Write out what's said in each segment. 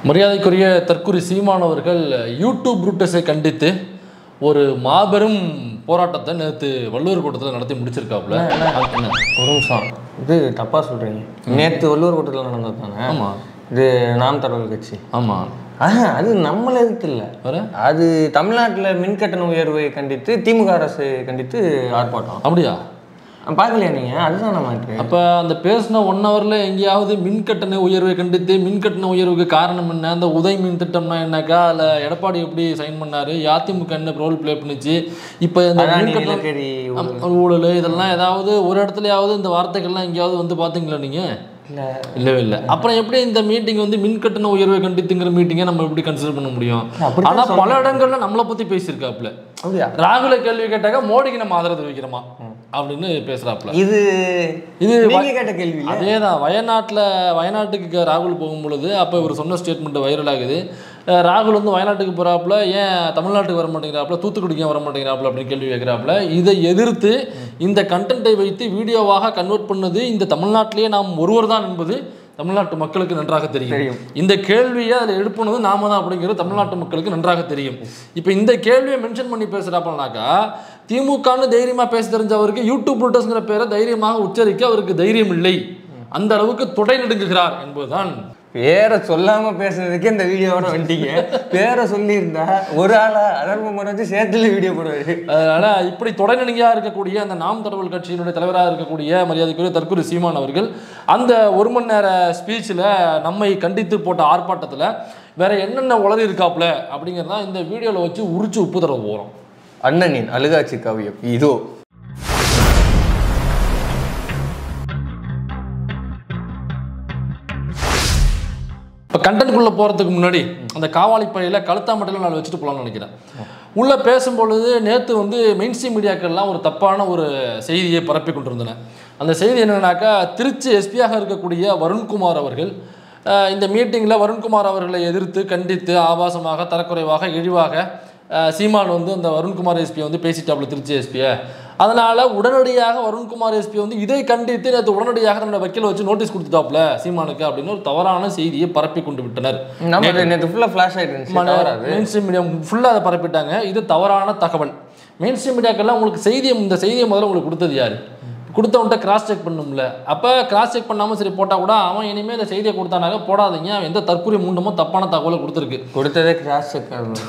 மரியாதைக்குரிய தற்குறி சீமானவர்கள் யூடியூப் ரூட்டஸை கண்டித்து ஒரு மாபெரும் போராட்டத்தை நேற்று வள்ளுவர் கூட்டத்தில் நடத்தி முடிச்சிருக்காப்புல அது என்ன ஒரு நிமிஷம் இது தப்பா சொல்றீங்க நேற்று வள்ளுவர் கூட்டத்தில் நடந்தது தானே ஆமா. இது நாம் தரவல் கட்சி ஆமாம் ஆஹா அது நம்மள எதுக்கு இல்லை வேற அது தமிழ்நாட்டில் மின் கட்டண உயர்வை கண்டித்து திமுக அரசு கண்டித்து ஆர்ப்பாட்டம் அப்படியா அஹ் பார்க்கலையா நீங்க அதுதான் நம்ம இருக்கு அப்போ அந்த பேசின ஒன் ஹவரில் எங்கேயாவது மின் கட்டண உயர்வை கண்டித்து மின் கட்டண உயர்வுக்கு காரணம் என்ன அந்த உதய் மின் திட்டம்னா என்னக்கா அதில் எடப்பாடி எப்படி சைன் பண்ணாரு அதிமுக என்ன ரோல் ப்ளே பண்ணுச்சு இப்போ இந்த அதானி மின் கட்டணம் நிலக்கரி ஆம், ஊழல் இதெல்லாம் ஏதாவது ஒரு இடத்துலயாவது இந்த வார்த்தைகள்லாம் எங்கேயாவது வந்து பார்த்தீங்களா நீங்கள் இல்லை இல்லவே இல்லை அப்புறம் எப்படி இந்த மீட்டிங் வந்து மின் கட்டண உயர்வை கண்டித்துங்கிற மீட்டிங்கை நம்ம எப்படி கன்சிடர் பண்ண முடியும் அப்படித்தான் ஆனா பல இடங்கள்ல நம்மளை பத்தி பேசியிருக்காப்புல அப்படியா ராகுல கேள்வி கேட்டாக்க மோடிக்கு நம்ம ஆதரவு தெரிவிக்கிறோமா அப்படின்னு பேசுறாப்புல இது இது நீங்க கேட்ட கேள்வி இல்ல அதேதான் வயநாட்டில் வயநாட்டுக்கு க- ராகுல் போகும் பொழுது அப்போ இவர் சொன்ன ஸ்டேட்மெண்ட் வைரல் ஆகுது அஹ் ராகுல் வந்து வயநாட்டுக்கு போகிறாப்புல ஏன் தமிழ்நாட்டுக்கு வர மாட்டேங்கிறாப்புல தூத்துக்குடிக்கு ஏன் வர மாட்டேங்கிறாப்புல அப்படின்னு கேள்வி கேட்குறாப்புல இதை எதிர்த்து இந்த கண்டென்ட்டை வைத்து வீடியோவாக கன்வெர்ட் பண்ணது இந்த தமிழ்நாட்டிலேயே நாம் ஒருவர் தான் என்பது தமிழ்நாட்டு மக்களுக்கு நன்றாக தெரியும் தெரியும். இந்த கேள்வியை அதில் எழுப்புனது நாம தான் அப்படிங்கிறது தமிழ்நாட்டு மக்களுக்கு நன்றாக தெரியும் இப்போ இந்த கேள்வியை மென்ஷன் பண்ணி பேசுகிறாப்பனாக்கா திமுகன்னு தைரியமாக பேச தெரிஞ்சவருக்கு யூடியூப் புல்டர்ஸ்ங்கிற பேரை தைரியமாக உச்சரிக்க அவருக்கு தைரியம் இல்லை அந்த அளவுக்கு தொடை நடுங்குகிறார் என்பதுதான் பேரை சொல்லாம பேசுறதுக்கே இந்த வீடியோவோட வந்துட்டீங்க பேரை சொல்லியிருந்தா ஒரு ஆளா அதர்ம முறை வச்சு சேர்த்துல வீடியோ போடுவாரு அதனால இப்படி தொடை நடுங்கியா இருக்கக்கூடிய அந்த நாம் தடவல் கட்சியினுடைய தலைவராக இருக்கக்கூடிய மரியாதைக்குரிய தற்கொலை சீமான் அவர்கள் அந்த ஒரு மணி நேர ஸ்பீச்சில் நம்மை கண்டித்து போட்ட ஆர்ப்பாட்டத்தில் வேற என்னென்ன உளறி இருக்காப்புல அப்படிங்கிறதா இந்த வீடியோவில் வச்சு உரிச்சு உப்பு தர போகிறோம் அண்ணனின் அழுகாட்சி காவியம் இதோ இப்போ கண்டென்ட்குள்ளே போகிறதுக்கு முன்னாடி அந்த காவாலி பையில் கழுத்தா மட்டும் நான் வச்சுட்டு போகலாம்னு நினைக்கிறேன் உள்ளே பேசும்பொழுது நேற்று வந்து மெயின் ஸ்ட்ரீம் மீடியாக்கள்லாம் ஒரு தப்பான ஒரு செய்தியை பரப்பி கொண்டிருந்தன அந்த செய்தி என்னன்னாக்கா திருச்சி எஸ்பியாக இருக்கக்கூடிய வருண்குமார் அவர்கள் அஹ், இந்த மீட்டிங்கில் வருண்குமார் அவர்களை எதிர்த்து கண்டித்து ஆபாசமாக தரக்குறைவாக இழிவாக அஹ், சீமான் வந்து அந்த வருண்குமார் எஸ்பியை வந்து பேசிட்டாப்புல திருச்சி எஸ்பியை அதனால் உடனடியாக வருண்குமார் எஸ்பி வந்து இதை கண்டித்து நேற்று உடனடியாக தன்னோட வக்கீலை வச்சு நோட்டீஸ் கொடுத்துட்டாப்புல சீமானுக்கு அப்படின்னு ஒரு தவறான செய்தியை பரப்பி கொண்டு விட்டனர் நம்ம நேற்று ஃபுல்லா ஃபிளாஷ் ஆயிட்டு இருந்துச்சு தவறாது மெயின் ஸ்ட்ரீம் மீடியா ஃபுல்லாக அதை பரப்பிட்டாங்க இது தவறான தகவல் மெயின் ஸ்ட்ரீம் மீடியாக்கெல்லாம் உங்களுக்கு செய்தியை இந்த செய்தியை முதல்ல உங்களுக்கு கொடுத்தது யார் கொடுத்தவன்ட்ட கிராஸ் செக் பண்ணும்ல அப்போ கிராஸ் செக் பண்ணாமல் சரி போட்டால் கூட அவன் இனிமேல் இந்த செய்தியை கொடுத்தானாக்க போடாதீங்க அவன் எந்த தற்கொலை மூண்டமோ தப்பான தகவலை கொடுத்துருக்கு கொடுத்ததே கிராஸ் செக்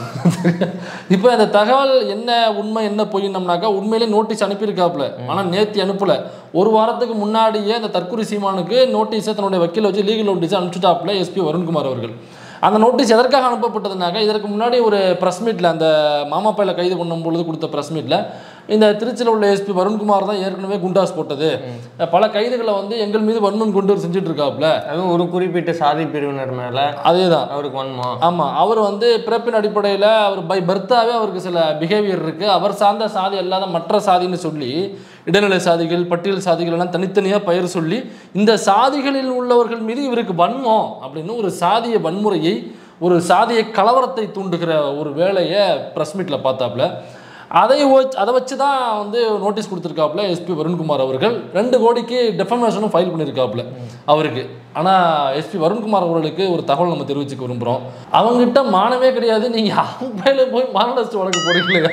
இப்போ அந்த தகவல் என்ன உண்மை என்ன பொய்னம்னாக்கா உண்மையிலே நோட்டீஸ் அனுப்பியிருக்காப்புல ஆனால் நேத்தி அனுப்பல ஒரு வாரத்துக்கு முன்னாடியே அந்த தற்கொலை சீமானுக்கு நோட்டீஸை தன்னுடைய வக்கீல வச்சு லீகல் நோட்டீஸை அனுப்பிச்சுட்டாப்புல எஸ்பி வருண்குமார் அவர்கள் அந்த நோட்டீஸ் எதற்காக அனுப்பப்பட்டதுனாக்கா இதற்கு முன்னாடி ஒரு ப்ரெஸ் மீட்டில் அந்த மாமாப்பையில கைது பண்ணும் பொழுது கொடுத்த ப்ரெஸ் மீட்டில் இந்த திருச்சியில் உள்ள எஸ்பி வருண்குமார் தான் ஏற்கனவே குண்டாஸ் போட்டது பல கைதுகளை வந்து எங்கள் மீது வன்மம் கொண்டு செஞ்சுட்டு இருக்காப்புல அதுவும் ஒரு குறிப்பிட்ட சாதி பிரிவினர் மேல அதே தான் அவருக்கு வன்மம் ஆமாம் அவர் வந்து பிறப்பின் அடிப்படையில் அவர் பை பர்த்தாவே அவருக்கு சில பிஹேவியர் இருக்குது அவர் சார்ந்த சாதி அல்லாத மற்ற சாதின்னு சொல்லி இடைநிலை சாதிகள் பட்டியல் சாதிகள் எல்லாம் தனித்தனியாக பெயர் சொல்லி இந்த சாதிகளில் உள்ளவர்கள் மீது இவருக்கு வன்மம் அப்படின்னு ஒரு சாதிய வன்முறையை ஒரு சாதிய கலவரத்தை தூண்டுகிற ஒரு வேலையை ப்ரெஸ் மீட்டில் பார்த்தாப்புல அதை வச்சு அதை வச்சு தான் வந்து நோட்டீஸ் கொடுத்துருக்காப்புல எஸ்பி வருண்குமார் அவர்கள் ரெண்டு கோடிக்கு டெஃபமேஷனும் ஃபைல் பண்ணியிருக்காப்புல அவருக்கு ஆனால் எஸ்பி வருண்குமார் அவர்களுக்கு ஒரு தகவல் நம்ம தெரிவிச்சுக்க விரும்புகிறோம் அவங்ககிட்ட மானமே கிடையாது நீங்கள் அவன் பையில போய் மானடஸ்ட் வழக்கு போடுறீங்களா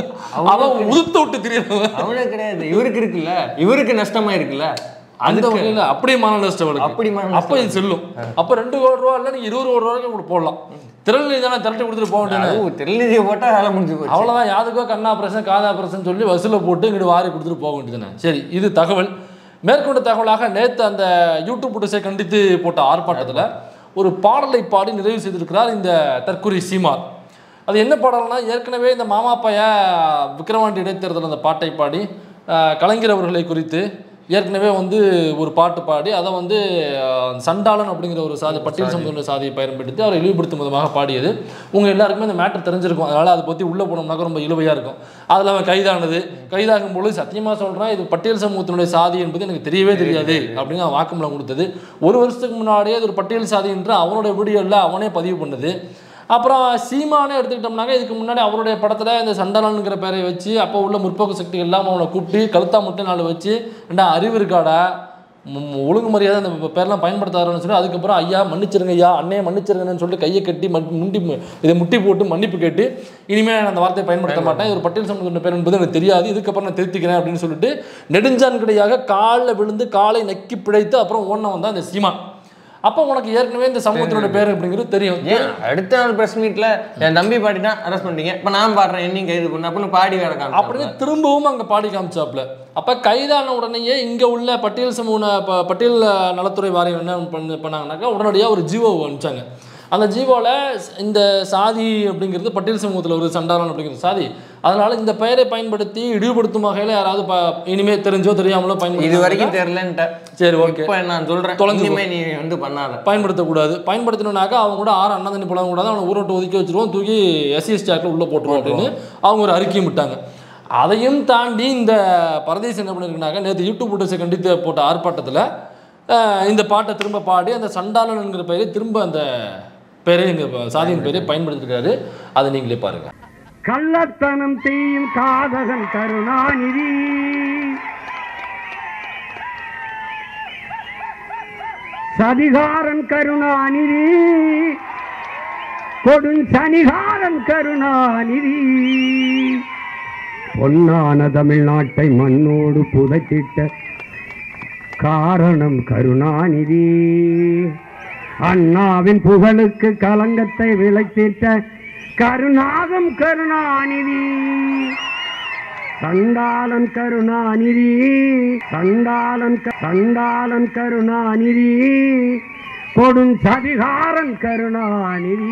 அவன் உதுத்து விட்டு தெரியாதவன் அவனே கிடையாது இவருக்கு இருக்குல்ல இவருக்கு நஷ்டமா இருக்குல்ல அந்த வகையில் அப்படியே மானடஸ்ட் வழக்கு அப்படி மான அப்போ இது செல்லும் அப்போ ரெண்டு கோடி ரூபா இல்லை நீங்கள் இருபது கோடி ரூபாய்க்கு கூட போடலாம் திரள்நிதி தானே திரட்டி கொடுத்துட்டு போக வேண்டியது அதுவும் தெரியலதிய போட்டா வேலை முடிஞ்சு போச்சு அவ்வளோதான் யாருக்கோ கண்ணா பிரசன் காதா பிரசன் சொல்லி வசூலை போட்டு இங்கிட்டு வாரி கொடுத்துட்டு போக வேண்டியதுதானே சரி இது தகவல் மேற்கொண்ட தகவலாக நேற்று அந்த யூடியூப் புட்டஸை கண்டித்து போட்ட ஆர்ப்பாட்டத்தில் ஒரு பாடலை பாடி நிறைவு செய்திருக்கிறார் இந்த தற்குறி சீமார் அது என்ன பாடல்னா ஏற்கனவே இந்த மாமா பையன் விக்ரவாண்டி இடைத்தேர்தல் அந்த பாட்டை பாடி அஹ், கலைஞர் அவர்களை குறித்து ஏற்கனவே வந்து ஒரு பாட்டு பாடி அதை வந்து அஹ், சண்டாளன் அப்படிங்கிற ஒரு சாதி பட்டியல் சமூக சாதியை பயன்படுத்தி அவரை இழிவுபடுத்தும் விதமாக பாடியது உங்கள் எல்லாருக்குமே இந்த மேட்டர் தெரிஞ்சிருக்கும் அதனால் அதை பற்றி உள்ளே போனோம்னாக்க ரொம்ப இழுவையாக இருக்கும் அதில் அவன் கைதானது கைதாகும் பொழுது சத்தியமாக சொல்கிறேன் இது பட்டியல் சமூகத்தினுடைய சாதி என்பது எனக்கு தெரியவே தெரியாது அப்படின்னு அவன் வாக்குமூலம் கொடுத்தது ஒரு வருஷத்துக்கு முன்னாடியே அது ஒரு பட்டியல் சாதி என்று அவனுடைய வீடியோவில் அவனே பதிவு பண்ணுது அப்புறம் சீமானே எடுத்துக்கிட்டோம்னாக்க இதுக்கு முன்னாடி அவருடைய படத்தில் இந்த சண்டலன்கிற பேரை வச்சு அப்போ உள்ள முற்போக்கு சக்தி எல்லாம் அவனை கூப்பிட்டு கழுத்தா மட்டும் நாள் வச்சு ரெண்டா அறிவு இருக்காடா ம், ஒழுங்கு மரியாதை அந்த ப- பேர்லாம் பயன்படுத்தாருன்னு சொல்லி அதுக்கப்புறம் ஐயா மன்னிச்சிருங்க ஐயா அண்ணே மன்னிச்சிருங்கன்னு சொல்லிட்டு கையை கட்டி மன் முண்டி இதை முட்டி போட்டு மன்னிப்பு கேட்டு இனிமேல் நான் அந்த வார்த்தையை பயன்படுத்த மாட்டேன் இது ஒரு பட்டியல் சமூகத்தின் பேர் என்பது எனக்கு தெரியாது இதுக்கப்புறம் நான் திருத்திக்கிறேன் அப்படின்னு சொல்லிட்டு நெடுஞ்சான் கிடையாக காலில் விழுந்து காலை நக்கி பிழைத்து அப்புறம் ஓன வந்தா அந்த சீமான் அப்போ உனக்கு ஏற்கனவே இந்த சமூகத்தினோட பேர் அப்படிங்கிறது தெரியும் ஏன் அடுத்த நாள் பிரஸ் மீட்ல என் தம்பி பாடினா அரெஸ்ட் பண்ணிட்டீங்க இப்ப நான் பாடுறேன் என்னையும் கைது பண்ணு அப்படின்னு பாடி வேற அப்படின்னு காமிச்சாப்ல. திரும்பவும் அங்க பாடி காமிச்சாப்ல அப்ப கைதான உடனேயே இங்க உள்ள பட்டியல் சமூக ந- ப- பட்டியல் நலத்துறை வாரியம் என்ன பண்ண பண்ணாங்கன்னாக்கா உடனடியா ஒரு ஜீவோ அனுப்பிச்சாங்க அந்த ஜீவோல இந்த சாதி அப்படிங்கிறது பட்டியல் சமூகத்துல ஒரு சண்டாளன் அப்படிங்கிறது சாதி அதனால இந்த பெயரை பயன்படுத்தி இழிவுபடுத்தும் வகையில யாராவது ப- இனிமே தெரிஞ்சோ தெரியாமலோ இது பயன்படுத்தி வரைக்கும் தெரியலன்ட்ட சரி ஓகே இப்ப நான் சொல்றேன் தொலைஞ்சு இனிமே நீ வந்து பண்ணாத பயன்படுத்தக்கூடாது பயன்படுத்தினாக்கா அவங்க கூட ஆறு அண்ணா தண்ணி போடாம கூடாது அவனை ஊரோட்டு ஒதுக்கி வச்சிருவோம் தூக்கி எஸ்சிஎஸ் ஸ்டாக்ல உள்ள போட்டுருவோம் அப்படின்னு அவங்க ஒரு அறிக்கையும் விட்டாங்க அதையும் தாண்டி இந்த பரதேசி என்ன பண்ணிருக்குனாக்கா நேற்று யூடியூப் போட்டு கண்டித்து போட்ட ஆர்ப்பாட்டத்தில் இந்த பாட்டை திரும்ப பாடி அந்த சண்டாளன் என்கிற பெயரை திரும்ப அந்த பேரை எங்கள் சாதியின் பேரை பயன்படுத்திருக்காரு அதை நீங்களே பாருங்க கள்ளத்தனம் செய்யும் காதகன் கருணாநிதி சதிகாரன் கருணாநிதி கொடுஞ் சனிகாரன் கருணாநிதி பொன்னான தமிழ்நாட்டை மண்ணோடு புதைத்திட்ட காரணம் கருணாநிதி அண்ணாவின் புகழுக்கு கலங்கத்தை விளைத்திட்ட கருணாகம் கருணாநிதி சண்டாளன் கருணாநிதி சண்டாளன் க- சண்டாளன் கருணாநிதி கொடுஞ் சதிகாரன் கருணாநிதி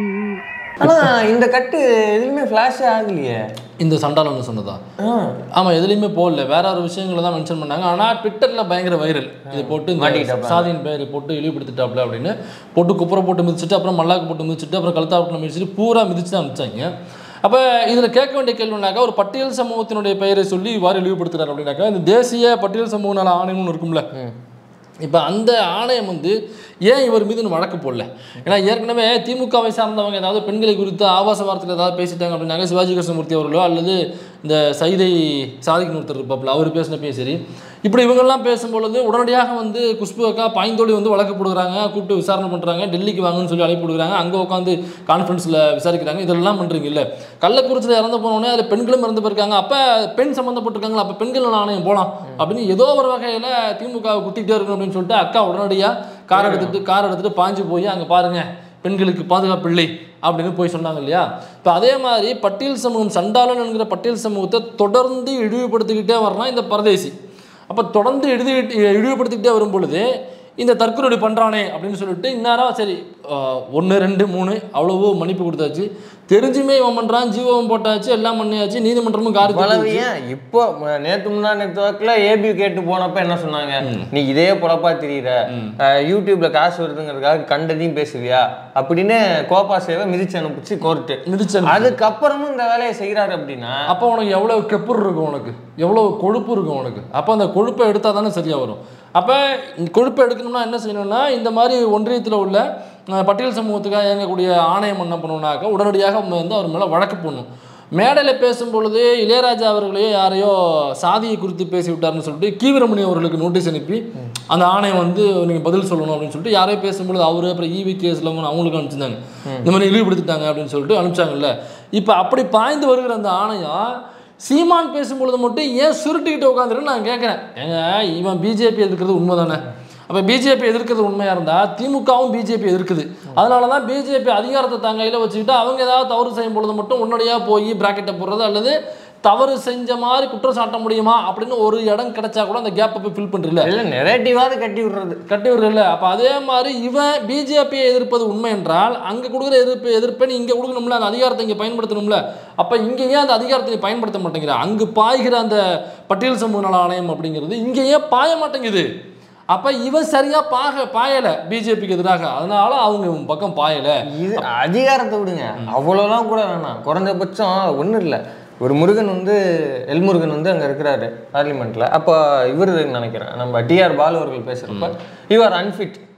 ஆனா இந்த கட்டு எதுவுமே ஃபிளாஷே ஆகலையே இந்த சண்டாளன் சொன்னதா ஆ. ஆமாம் எதுலையுமே போடல வேற ஒரு விஷயங்களை தான் மென்ஷன் பண்ணாங்க ஆனால் ட்விட்டரில் பயங்கர வைரல் இது போட்டு இந்த மாட்டிக்கிட்டாப்ல. சாதியின் பேரை போட்டு இழிவுபடுத்திட்டாப்ல அப்படின்னு போட்டு குப்புற போட்டு மிதிச்சிட்டு அப்புறம் மல்லாக்கு போட்டு மிதிச்சிட்டு அப்புறம் கழுத்தாப்புல மிதிச்சிட்டு பூரா மிதிச்சு தான் மிதிச்சாங்க அப்போ இதில் கேட்க வேண்டிய கேள்வினாக்கா ஒரு பட்டியல் சமூகத்தினுடைய பெயரை சொல்லி இவ்வாறு இழிவுபடுத்துறாரு அப்படின்னாக்கா இந்த தேசிய பட்டியல் சமூக நல ஆணையம்னு இருக்கும்ல இப்போ அந்த ஆணையம் வந்து ஏன் இவர் மீது இன்னும் வழக்கு போடல ஏன்னா ஏற்கனவே திமுகவை சார்ந்தவங்க ஏதாவது பெண்களை குறித்து ஆபாச வார்த்தையில் ஏதாவது பேசிட்டாங்க அப்படின்னாக்க சிவாஜி கிருஷ்ணமூர்த்தி அவர்களோ அல்லது இந்த சைதை சாதிக்கு ஒருத்தர் இருப்பாப்புல அவர் பேசினப்பையும் சரி இப்படி இவங்கெல்லாம் பேசும்பொழுது உடனடியாக வந்து குஷ்பு அக்கா பாய்ந்தோழி வந்து வழக்கு போடுறாங்க கூப்பிட்டு விசாரணை பண்ணுறாங்க டெல்லிக்கு வாங்கன்னு சொல்லி அழைப்பு கொடுக்குறாங்க அங்கே உட்காந்து கான்ஃபரன்ஸில் விசாரிக்கிறாங்க இதெல்லாம் பண்ணுறீங்க இல்லை கள்ளக்குறிச்சியில் இறந்து போனோடனே அதில் பெண்களும் இறந்து போயிருக்காங்க அப்போ பெண் சம்மந்தப்பட்டிருக்காங்களா அப்போ பெண்கள் நல ஆணையம் போகலாம் அப்படின்னு ஏதோ ஒரு வகையில் திமுக குத்திக்கிட்டே இருக்கணும் அப்படின்னு சொல்லிட்டு அக்கா உடனடியாக கார் எடுத்துட்டு கார் எடுத்துட்டு பாஞ்சு போய் அங்கே பாருங்க பெண்களுக்கு பாதுகாப்பு இல்லை அப்படின்னு போய் சொன்னாங்க இல்லையா இப்போ அதே மாதிரி பட்டியல் சமூகம் சண்டாளன் என்கிற பட்டியல் சமூகத்தை தொடர்ந்து இழிவுபடுத்திக்கிட்டே வரலாம் இந்த பரதேசி அப்போ தொடர்ந்து எழுதி இழிவுபடுத்திக்கிட்டே வரும் பொழுது இந்த தற்கொலை பண்ணுறானே அப்படின்னு சொல்லிட்டு இந்நேரம் சரி ஒன்று ரெண்டு மூணு அவ்வளவோ மன்னிப்பு கொடுத்தாச்சு தெரிஞ்சுமே இவன் பண்ணுறான் ஜீவம் போட்டாச்சு எல்லாம் பண்ணியாச்சு நீதிமன்றமும் காரி இவ்வளவு தூக்கியாச்சு. ஏன் இப்போ ம- நேத்து முன்னா நேத்து வாக்குல ஏபி கேட்டு போனப்ப என்ன சொன்னாங்க நீ இதே பொழப்பா திரியிற அஹ், யூடியூப்ல காசு வருதுங்கிறதுக்காக கண்டதையும் பேசுவியா அப்படின்னு கோபா சேவை மிதிச்சு அனுப்பிச்சு கோர்ட்டு மிதிச்சு அனுப்பிச்சு. அதுக்கப்புறமும் இந்த வேலையை செய்யறாரு அப்படின்னா அப்போ உனக்கு எவ்வளோ கெப்புர் இருக்கும் உனக்கு எவ்வளோ கொழுப்பு இருக்கும் உனக்கு அப்போ அந்த கொழுப்பை எடுத்தால் தானே சரியாக வரும் அப்போ இந்த கொழுப்பை எடுக்கணும்னா என்ன செய்யணும்னா இந்த மாதிரி ஒன்றியத்தில் உள்ள அஹ், பட்டியல் சமூகத்துக்காக இயங்கக்கூடிய ஆணையம் என்ன பண்ணணும்னாக்கா உடனடியாக அவங்க வந்து அவர் மேலே வழக்கு போடணும் மேடையில் பேசும் பொழுது இளையராஜா அவர்களையோ யாரையோ சாதியை குறித்து பேசி விட்டாருன்னு சொல்லிட்டு கீவிரமணி அவர்களுக்கு நோட்டீஸ் அனுப்பி அந்த ஆணையம் வந்து நீங்கள் பதில் சொல்லணும் அப்படின்னு சொல்லிட்டு யாரையோ பேசும்பொழுது அவரு அப்புறம் ஈவி கேஸில் அவங்களுக்கு அனுப்பிச்சிருந்தாங்க இந்த மாதிரி இழிவுபடுத்திட்டாங்க அப்படின்னு சொல்லிட்டு அனுப்பிச்சாங்கல்ல இப்போ அப்படி பாய்ந்து வருகிற அந்த ஆணையம் சீமான் பேசும்பொழுது மட்டும் ஏன் சுருட்டிக்கிட்டு உட்காந்துருன்னு நான் கேட்குறேன் ஏங்க இவன் பிஜேபி எதிர்க்கிறது உண்மை தானே அப்போ பிஜேபி எதிர்க்கிறது உண்மையாக இருந்தால் திமுகவும் பிஜேபி எதிர்க்குது அதனால தான் பிஜேபி அதிகாரத்தை தன் கையில் வச்சுக்கிட்டு அவங்க ஏதாவது தவறு செய்யும் பொழுது மட்டும் உடனடியாக போய் பிராக்கெட்டை போடுறது அல்லது தவறு செஞ்ச மாதிரி குற்றம் சாட்ட முடியுமா அப்படின்னு ஒரு இடம் கிடைச்சா கூட அந்த கேப்பை போய் ஃபில் பண்ணுறல இல்ல நெரேட்டிவாவது கட்டி விடுறது கட்டி விடுறல அப்போ அதே மாதிரி இவன் பிஜேபியை எதிர்ப்பது உண்மை என்றால் அங்கே கொடுக்குற எதிர்ப்பு எதிர்ப்பை நீ இங்கே கொடுக்கணும்ல அந்த அதிகாரத்தை இங்கே பயன்படுத்தணும்ல அப்போ இங்கே ஏன் அந்த அதிகாரத்தை நீ பயன்படுத்த மாட்டேங்கிற அங்கு பாய்கிற அந்த பட்டியல் சமூக நல ஆணையம் அப்படிங்கிறது இங்கே ஏன் பாய மாட்டேங்குது அப்போ இவன் சரியா பாக பாயலை பிஜேபிக்கு எதிராக அதனால அவங்க இவன் பக்கம் பாயலை இது அதிகாரத்தை விடுங்க அவ்வளோலாம் கூட வேணாம் குறைஞ்சபட்சம் ஒன்றும் இல்லை ஒரு முருகன் வந்து எல் முருகன் வந்து அங்கே இருக்கிறாரு பார்லிமெண்ட்டில் அப்போ இவர் நினைக்கிறேன் நம்ம டிஆர் பாலு அவர்கள் பேசுகிறப்ப யூஆர் அன்ஃபிட்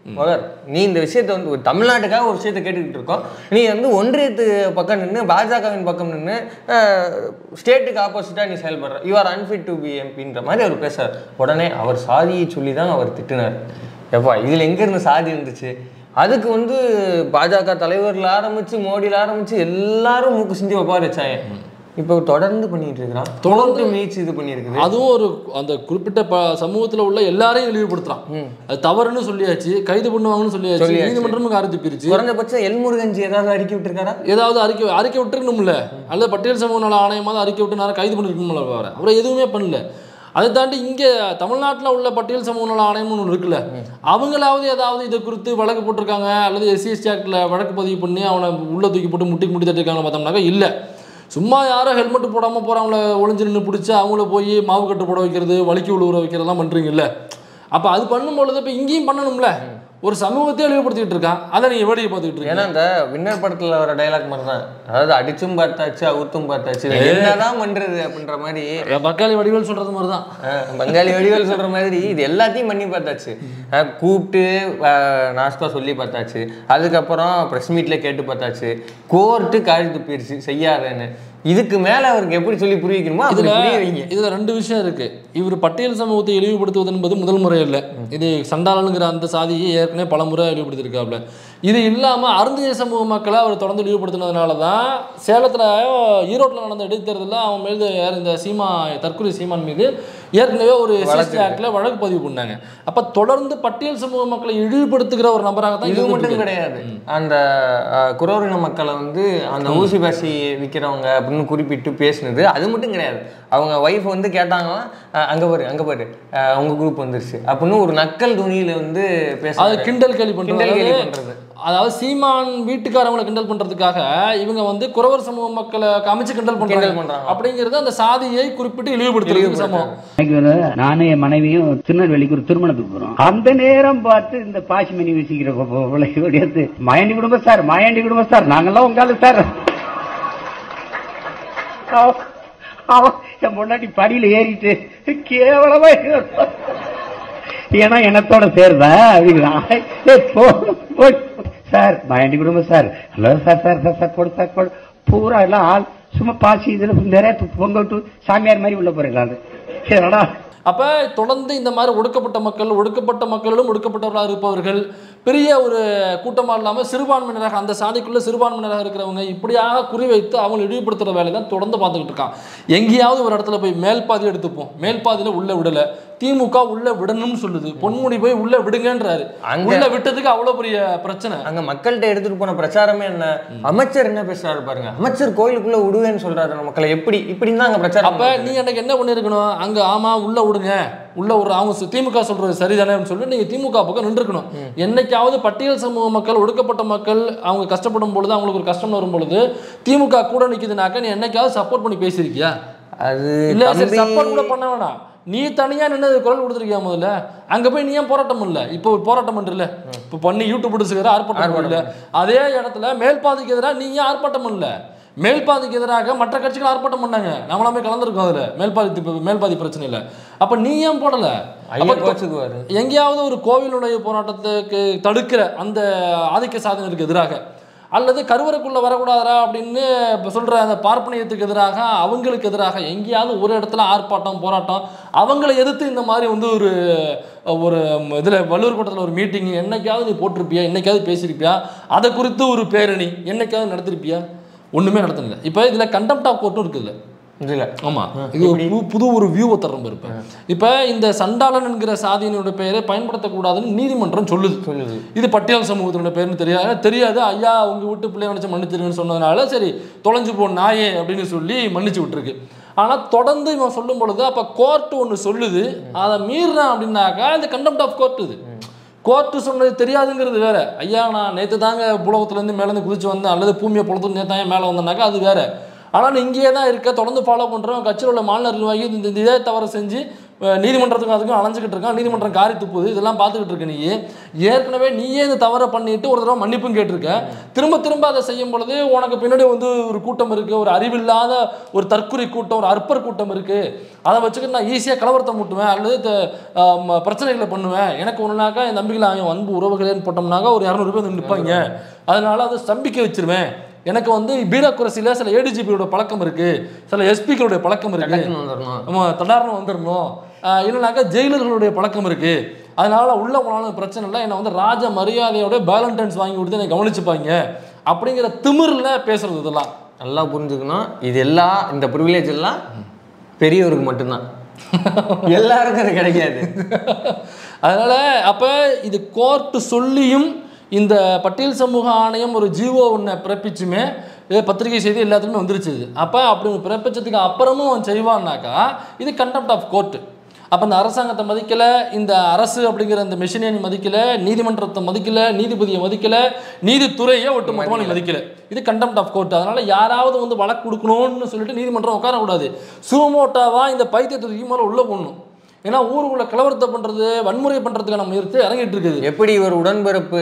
மகர் நீ இந்த விஷயத்தை வந்து ஒரு தமிழ்நாட்டுக்காக ஒரு விஷயத்தை கேட்டுக்கிட்டு இருக்கோம் நீ வந்து ஒன்றியத்து பக்கம் நின்று பாஜகவின் பக்கம் நின்று ஸ்டேட்டுக்கு ஆப்போசிட்டாக நீ செயல்படுற you are unfit to be எம்பின்ற மாதிரி அவர் பேசுறார் உடனே அவர் சாதியை சொல்லி தான் அவர் திட்டினார் எப்பா இதில் எங்கேருந்து சாதி இருந்துச்சு அதுக்கு வந்து பாஜக தலைவர்ல ஆரம்பிச்சு மோடியில் ஆரம்பிச்சு எல்லாரும் மூக்கு சிந்தி ஒப்பாரி வச்சாங்க இப்போ தொடர்ந்து பண்ணிட்டு இருக்கிறான் தொடர்ந்து மீச்சு இது பண்ணியிருக்குது அதுவும் ஒரு அந்த குறிப்பிட்ட ப சமூகத்துல உள்ள எல்லாரையும் இழிவுபடுத்துறான் அது தவறுன்னு சொல்லியாச்சு கைது பண்ணுவாங்கன்னு சொல்லியாச்சு சொல்லியாச்சு. நீதிமன்றமும் காரி பிரிச்சு குறைஞ்சபட்சம் எல்முருகன்ஜி ஏதாவது அறிக்கை விட்டுருக்காரா ஏதாவது அறிக்கை அறிக்கை விட்டுருக்கணும்ல அல்லது பட்டியல் சமூக நல ஆணையமாவது அறிக்கை விட்டு நேரம் கைது பண்ணிருக்கணும்ல வேற அப்புறம் எதுவுமே பண்ணல அதை தாண்டி இங்கே தமிழ்நாட்டில் உள்ள பட்டியல் சமூக நல ஆணையம்னு ஒன்று இருக்குல்ல அவங்களாவது ஏதாவது இதை குறித்து வழக்கு போட்டிருக்காங்க அல்லது எஸ்சி எஸ்டி ஆக்டில் வழக்கு பதிவு பண்ணி அவனை உள்ள தூக்கி போட்டு முட்டி முட்டி தட்டிருக்காங்க பார்த்தோம்னாக்கா இல்லை சும்மா யாரோ ஹெல்மெட் போடாமல் போகிறவங்கள ஒளிஞ்சு நின்று பிடிச்சி அவங்கள போய் மாவு கட்டு போட வைக்கிறது வலிக்கு விழுவுற வைக்கிறதெல்லாம் பண்ணுறீங்கல்ல அப்போ அது பண்ணும்பொழுது இப்போ இங்கேயும் பண்ணணும்ல ஒரு சமூகத்தை இழிவுபடுத்திட்டு இருக்கான் அதை நீங்கள் வேடிக்கை பார்த்துக்கிட்டு இருக்கீங்க ஏன்னா இந்த வின்னர் படத்துல வர டைலாக் மாதிரி தான் அதாவது அடிச்சும் பார்த்தாச்சு அவுத்தும் பார்த்தாச்சு இதுல என்னதான் பண்றது அப்படின்ற மாதிரி பக்காளி வடிவேல் சொல்கிறது மாதிரி தான் அஹ், பங்காளி வடிவேல் சொல்ற மாதிரி இது எல்லாத்தையும் பண்ணி பார்த்தாச்சு அஹ், கூப்பிட்டு அஹ், நாஸ்கா சொல்லி பார்த்தாச்சு அதுக்கப்புறம் ப்ரெஸ் மீட்ல கேட்டு பார்த்தாச்சு கோர்ட்டு காரி துப்பிடுச்சு செய்யாதேன்னு இதுக்கு மேல அவருக்கு எப்படி சொல்லி புரிய வைக்கணுமோ அப்படி இதுல புரிய வைங்க இதுல ரெண்டு விஷயம் இருக்கு இவர் பட்டியல் சமூகத்தை இழிவுபடுத்துவது என்பது முதல் முறை இல்லை இது சண்டாளனுங்கிற அந்த சாதியை ஏற்கனவே பல முறை இழிவுபடுத்திருக்காப்ல இது இல்லாம அருந்திய சமூக மக்களை அவர் தொடர்ந்து இழிவுபடுத்தினதுனால தான் சேலத்துல ஈரோட்டில் நடந்த இடைத்தேர்தலில் அவன் மீது யார் இந்த சீமா தற்கொலை சீமான் மீது ஏற்கனவே ஒரு சிஎஸ்டி ஆக்டில் வழக்கு பதிவு பண்ணாங்க அப்ப தொடர்ந்து பட்டியல் சமூக மக்களை இழிவுபடுத்துகிற ஒரு நபராக தான் இது இருந்துட்டு மட்டும் இருக்காரு. கிடையாது அந்த அஹ், குரோரின மக்களை வந்து அந்த ஊசி பாசி விற்கிறவங்க அப்படின்னு குறிப்பிட்டு பேசுனது அது மட்டும் கிடையாது அவங்க ஒய்ஃப் வந்து கேட்டாங்கன்னா அஹ், அங்க பாரு அங்க பாரு அஹ், உங்க குரூப் வந்துருச்சு அப்படின்னு ஒரு நக்கல் துணியில வந்து அது பேச கிண்டல் கேலி பண்றது கிண்டல் கேலி அதாவது- பண்றது. அதாவது சீமான் வீட்டுக்காரவங்களை கிண்டல் பண்றதுக்காக இவங்க வந்து குறவர் சமூக மக்களை அமைச்சு கிண்டல் கிண்டல் பண்றாங்க பண்றாங்க. அப்படிங்கிறது அந்த சாதியை குறிப்பிட்டு இழிவுபடுத்துறது சமம் இன்னைக்கு ஒரு நானும் என் மனைவியும் திருநெல்வேலிக்கு ஒரு திருமணத்துக்கு போறோம் அந்த நேரம் பார்த்து இந்த பாசிமணி வீசிக்கிற பிள்ளையோடையது மாயாண்டி குடும்பம் சார் மாயாண்டி குடும்பம் சார் நாங்கெல்லாம் உங்கால சார் அவ- அவ என் பொண்டாட்டி படியில ஏறிட்டு கேவலமா இருக்கு. ஏன்னா எனத்தோட சேருதா அப்படிங்கிறான் ஏய், போ, போ. சார் மாயாண்டி குடும்பம் sir hello sir sir sir sir போடு சார் போடு பூரா எல்லாம் ஆள் சும்மா பாசி இதுல நிறைய பொங்க விட்டு சாமியார் மாதிரி உள்ள போயிருக்காங்க சரிடா அப்ப தொடர்ந்து இந்த மாதிரி ஒடுக்கப்பட்ட மக்கள் ஒடுக்கப்பட்ட மக்களிலும் ஒடுக்கப்பட்டவர்களாக இருப்பவர்கள் பெரிய ஒரு கூட்டமா இல்லாம சிறுபான்மையினராக அந்த சாதிக்குள்ள சிறுபான்மையினராக இருக்கிறவங்க இப்படியாக குறிவைத்து அவங்க இழிவுபடுத்துற வேலையை தான் தொடர்ந்து பார்த்துக்கிட்டு இருக்கான் எங்கேயாவது ஒரு இடத்துல போய் மேல் பாதி எடுத்துப்போம் மேல் பாதியில உள்ள விடல திமுக உள்ள விடணும்னு சொல்லுது பொன்முடி போய் உள்ள விடுங்கன்றாரு அங்க- உள்ள விட்டதுக்கு அவ்வளவு பெரிய பிரச்சனை அங்க மக்கள்கிட்ட எடுத்துட்டு போன பிரச்சாரமே என்ன அமைச்சர் என்ன பேசுறாரு பாருங்க அமைச்சர் கோயிலுக்குள்ள விடுவேன்னு சொல்றாரு நம்ம மக்களை எப்படி இப்படின்னு தான் அங்க பிரச்சாரம் அப்ப நீ எனக்கு என்ன பண்ணிருக்கணும் அங்க ஆமா உள்ள விடுங்க உள்ள ஒரு அவங்க சு- திமுக சொல்றது சரிதானேன்னு சொல்லி நீங்க திமுக பக்கம் நின்றுக்கணும் என்னைக்காவது பட்டியல் சமூக மக்கள் ஒடுக்கப்பட்ட மக்கள் அவங்க கஷ்டப்படும் பொழுது அவங்களுக்கு ஒரு கஷ்டம் வரும் பொழுது திமுக கூட நிக்குதுனாக்க நீ என்னைக்காவது சப்போர்ட் பண்ணி பேசியிருக்கியா அது இல்ல சரி தம்பி- சப்போர்ட் கூட பண்ண வேணாம் நீ தனியா நின்று குரல் கொடுத்துருக்கியா முதல்ல அங்க போய் நீ ஏன் போராட்டம் பண்ணல இப்போ ஒரு போராட்டம் பண்றல இப்போ பண்ணி யூடியூப் எடுத்துக்கிற ஆர்ப்பாட்டம் பண்ணல அதே இடத்துல மேல் பாதிக்கு எதிராக நீ ஏன் ஆர்ப்பாட்டம் பண்ணல மேல் பாதிக்கு எதிராக மற்ற கட்சிகள் ஆர்ப்பாட்டம் பண்ணாங்க நம்மளாமே கலந்துருக்கோம் அதுல மேல் பாதி மேல் பாதி பிரச்சனையில அப்ப நீ ஏன் போடல ஐயா அப்ப கோச்சுக்குவாரு எங்கேயாவது ஒரு கோவிலுடைய போராட்டத்துக்கு தடுக்கிற அந்த ஆதிக்க சாதனருக்கு எதிராக அல்லது கருவறைக்குள்ள வரக்கூடாதா அப்படின்னு இப்போ சொல்ற அந்த பார்ப்பனியத்துக்கு எதிராக அவங்களுக்கு எதிராக எங்கேயாவது ஒரு இடத்துல ஆர்ப்பாட்டம் போராட்டம் அவங்கள எதிர்த்து இந்த மாதிரி வந்து ஒரு ஒரு இதில் வள்ளுவர் கூட்டத்தில் ஒரு மீட்டிங் என்னைக்காவது நீ போட்டிருப்பியா என்னைக்காவது பேசியிருப்பியா அதை குறித்து ஒரு பேரணி என்னைக்காவது நடத்திருப்பியா ஒண்ணுமே நடத்தினல இப்போ இதுல கண்டெம்ட் ஆஃப் கோர்ட்டும் இருக்குது இதுல ஆமா இது ஒரு புது புது ஒரு வியூவை தரம் இருப்ப இப்ப இந்த சண்டாளன் என்கிற சாதியினுடைய பெயரை பயன்படுத்தக்கூடாதுன்னு நீதிமன்றம் சொல்லுது சொல்லுது இது பட்டியல் சமூகத்தினுடைய பேர்னு தெரியாது தெரியாது ஐயா உங்க வீட்டு பிள்ளைய நினைச்சு மன்னிச்சிருங்கன்னு சொன்னதுனால சரி தொலைஞ்சு போ நாயே அப்படின்னு சொல்லி மன்னிச்சு விட்டுருக்கு ஆனா தொடர்ந்து இவன் சொல்லும் பொழுது அப்ப கோர்ட் ஒன்று சொல்லுது அதை மீறினான் அப்படின்னாக்கா இந்த கண்டெம்ட் ஆஃப் கோர்ட் இது கோர்ட்டு சொன்னது தெரியாதுங்கிறது வேற ஐயா நான் நேற்று தாங்க புலகத்துலேருந்து மேலேருந்து குதிச்சு வந்தேன் அல்லது பூமியை பொழுது நேற்று தாங்க மேலே வந்தேனாக்கா அது வேற ஆனால் இங்கேயே தான் இருக்க தொடர்ந்து ஃபாலோ பண்ணுறோம் கட்சியில் உள்ள மாநில நிர்வாகி இந்த இந்த இதே தவறு செஞ்சு அஹ் நீதிமன்றத்துக்கும் அதுக்கும் அலைஞ்சிக்கிட்டு இருக்கான் நீதிமன்றம் காரி துப்புது இதெல்லாம் பார்த்துக்கிட்டு இருக்க நீ ஏற்கனவே நீயே இந்த தவறை பண்ணிட்டு ஒரு தடவை மன்னிப்பும் கேட்டிருக்க திரும்ப திரும்ப அதை செய்யும் பொழுது உனக்கு பின்னாடி வந்து ஒரு கூட்டம் இருக்கு ஒரு அறிவில்லாத ஒரு தற்குறி கூட்டம் ஒரு அற்பர் கூட்டம் இருக்கு அதை வச்சுக்கிட்டு நான் ஈஸியாக கலவரத்தை மூட்டுவேன் அல்லது த- ஆம், பிரச்சனைகளை பண்ணுவேன் எனக்கு ஒன்றுனாக்கா என் நம்பிக்கையில் அவன் அன்பு உறவுகளேன்னு போட்டோம்னாக்கா ஒரு இரநூறு பேர் வந்து நிற்பாங்க அதனால அதை ஸ்தம்பிக்க வச்சிருவேன் எனக்கு வந்து பீடக்குரசியில் சில ஏடிஜிபியோட பழக்கம் இருக்கு சில எஸ்பிக்களுடைய பழக்கம் இருக்கு டக்குன்னு வந்துடணும் நம்ம தடாரணம் வந்துடணும் ஆஹ் இல்லைனாக்கா ஜெயிலர்களுடைய பழக்கம் இருக்கு அதனால உள்ள போனாலும் பிரச்சனை இல்லை என்னை வந்து ராஜ மரியாதையோட பேலண்டைன்ஸ் வாங்கி கொடுத்து என்னை கவனிச்சுப்பாங்க அப்படிங்கிற திமிரில் பேசுறது இதெல்லாம் நல்லா புரிஞ்சுக்கணும் இது எல்லாம் இந்த ப்ரிவிலேஜ் எல்லாம் பெரியவருக்கு மட்டும்தான் எல்லாருக்கும் அது கிடைக்காது அதனால அப்போ இது கோர்ட்டு சொல்லியும் இந்த பட்டியல் சமூக ஆணையம் ஒரு ஜீவோ ஒன்றை பிறப்பிச்சுமே இது பத்திரிகை செய்தி எல்லாத்துக்குமே வந்துருச்சு இது அப்போ அப்படி ஒண்ணு பிறப்பிச்சதுக்கு அப்புறமும் அவன் செய்வான்னாக்கா இது கண்டெம்ட் ஆஃப் கோர்ட்டு அப்போ இந்த அரசாங்கத்தை மதிக்கலை இந்த அரசு அப்படிங்கிற இந்த மெஷினரி மதிக்கலை நீதிமன்றத்தை மதிக்கலை நீதிபதியை மதிக்கலை நீதித்துறையை ஒட்டுமொத்தமாக நீ மதிக்கலை இது கண்டெம்ட் ஆஃப் கோர்ட் அதனால யாராவது வந்து வழக்கு கொடுக்கணும்னு சொல்லிட்டு நீதிமன்றம் உட்காரக்கூடாது சுமோட்டாவா இந்த பைத்தியத்துக்கு மேலே உள்ளே போடணும் ஏன்னா ஊருக்குள்ள கலவரத்தை பண்றது வன்முறை பண்றதுக்கான முயற்சி இறங்கிட்டு இருக்குது எப்படி ஒரு உடன்பிறப்பு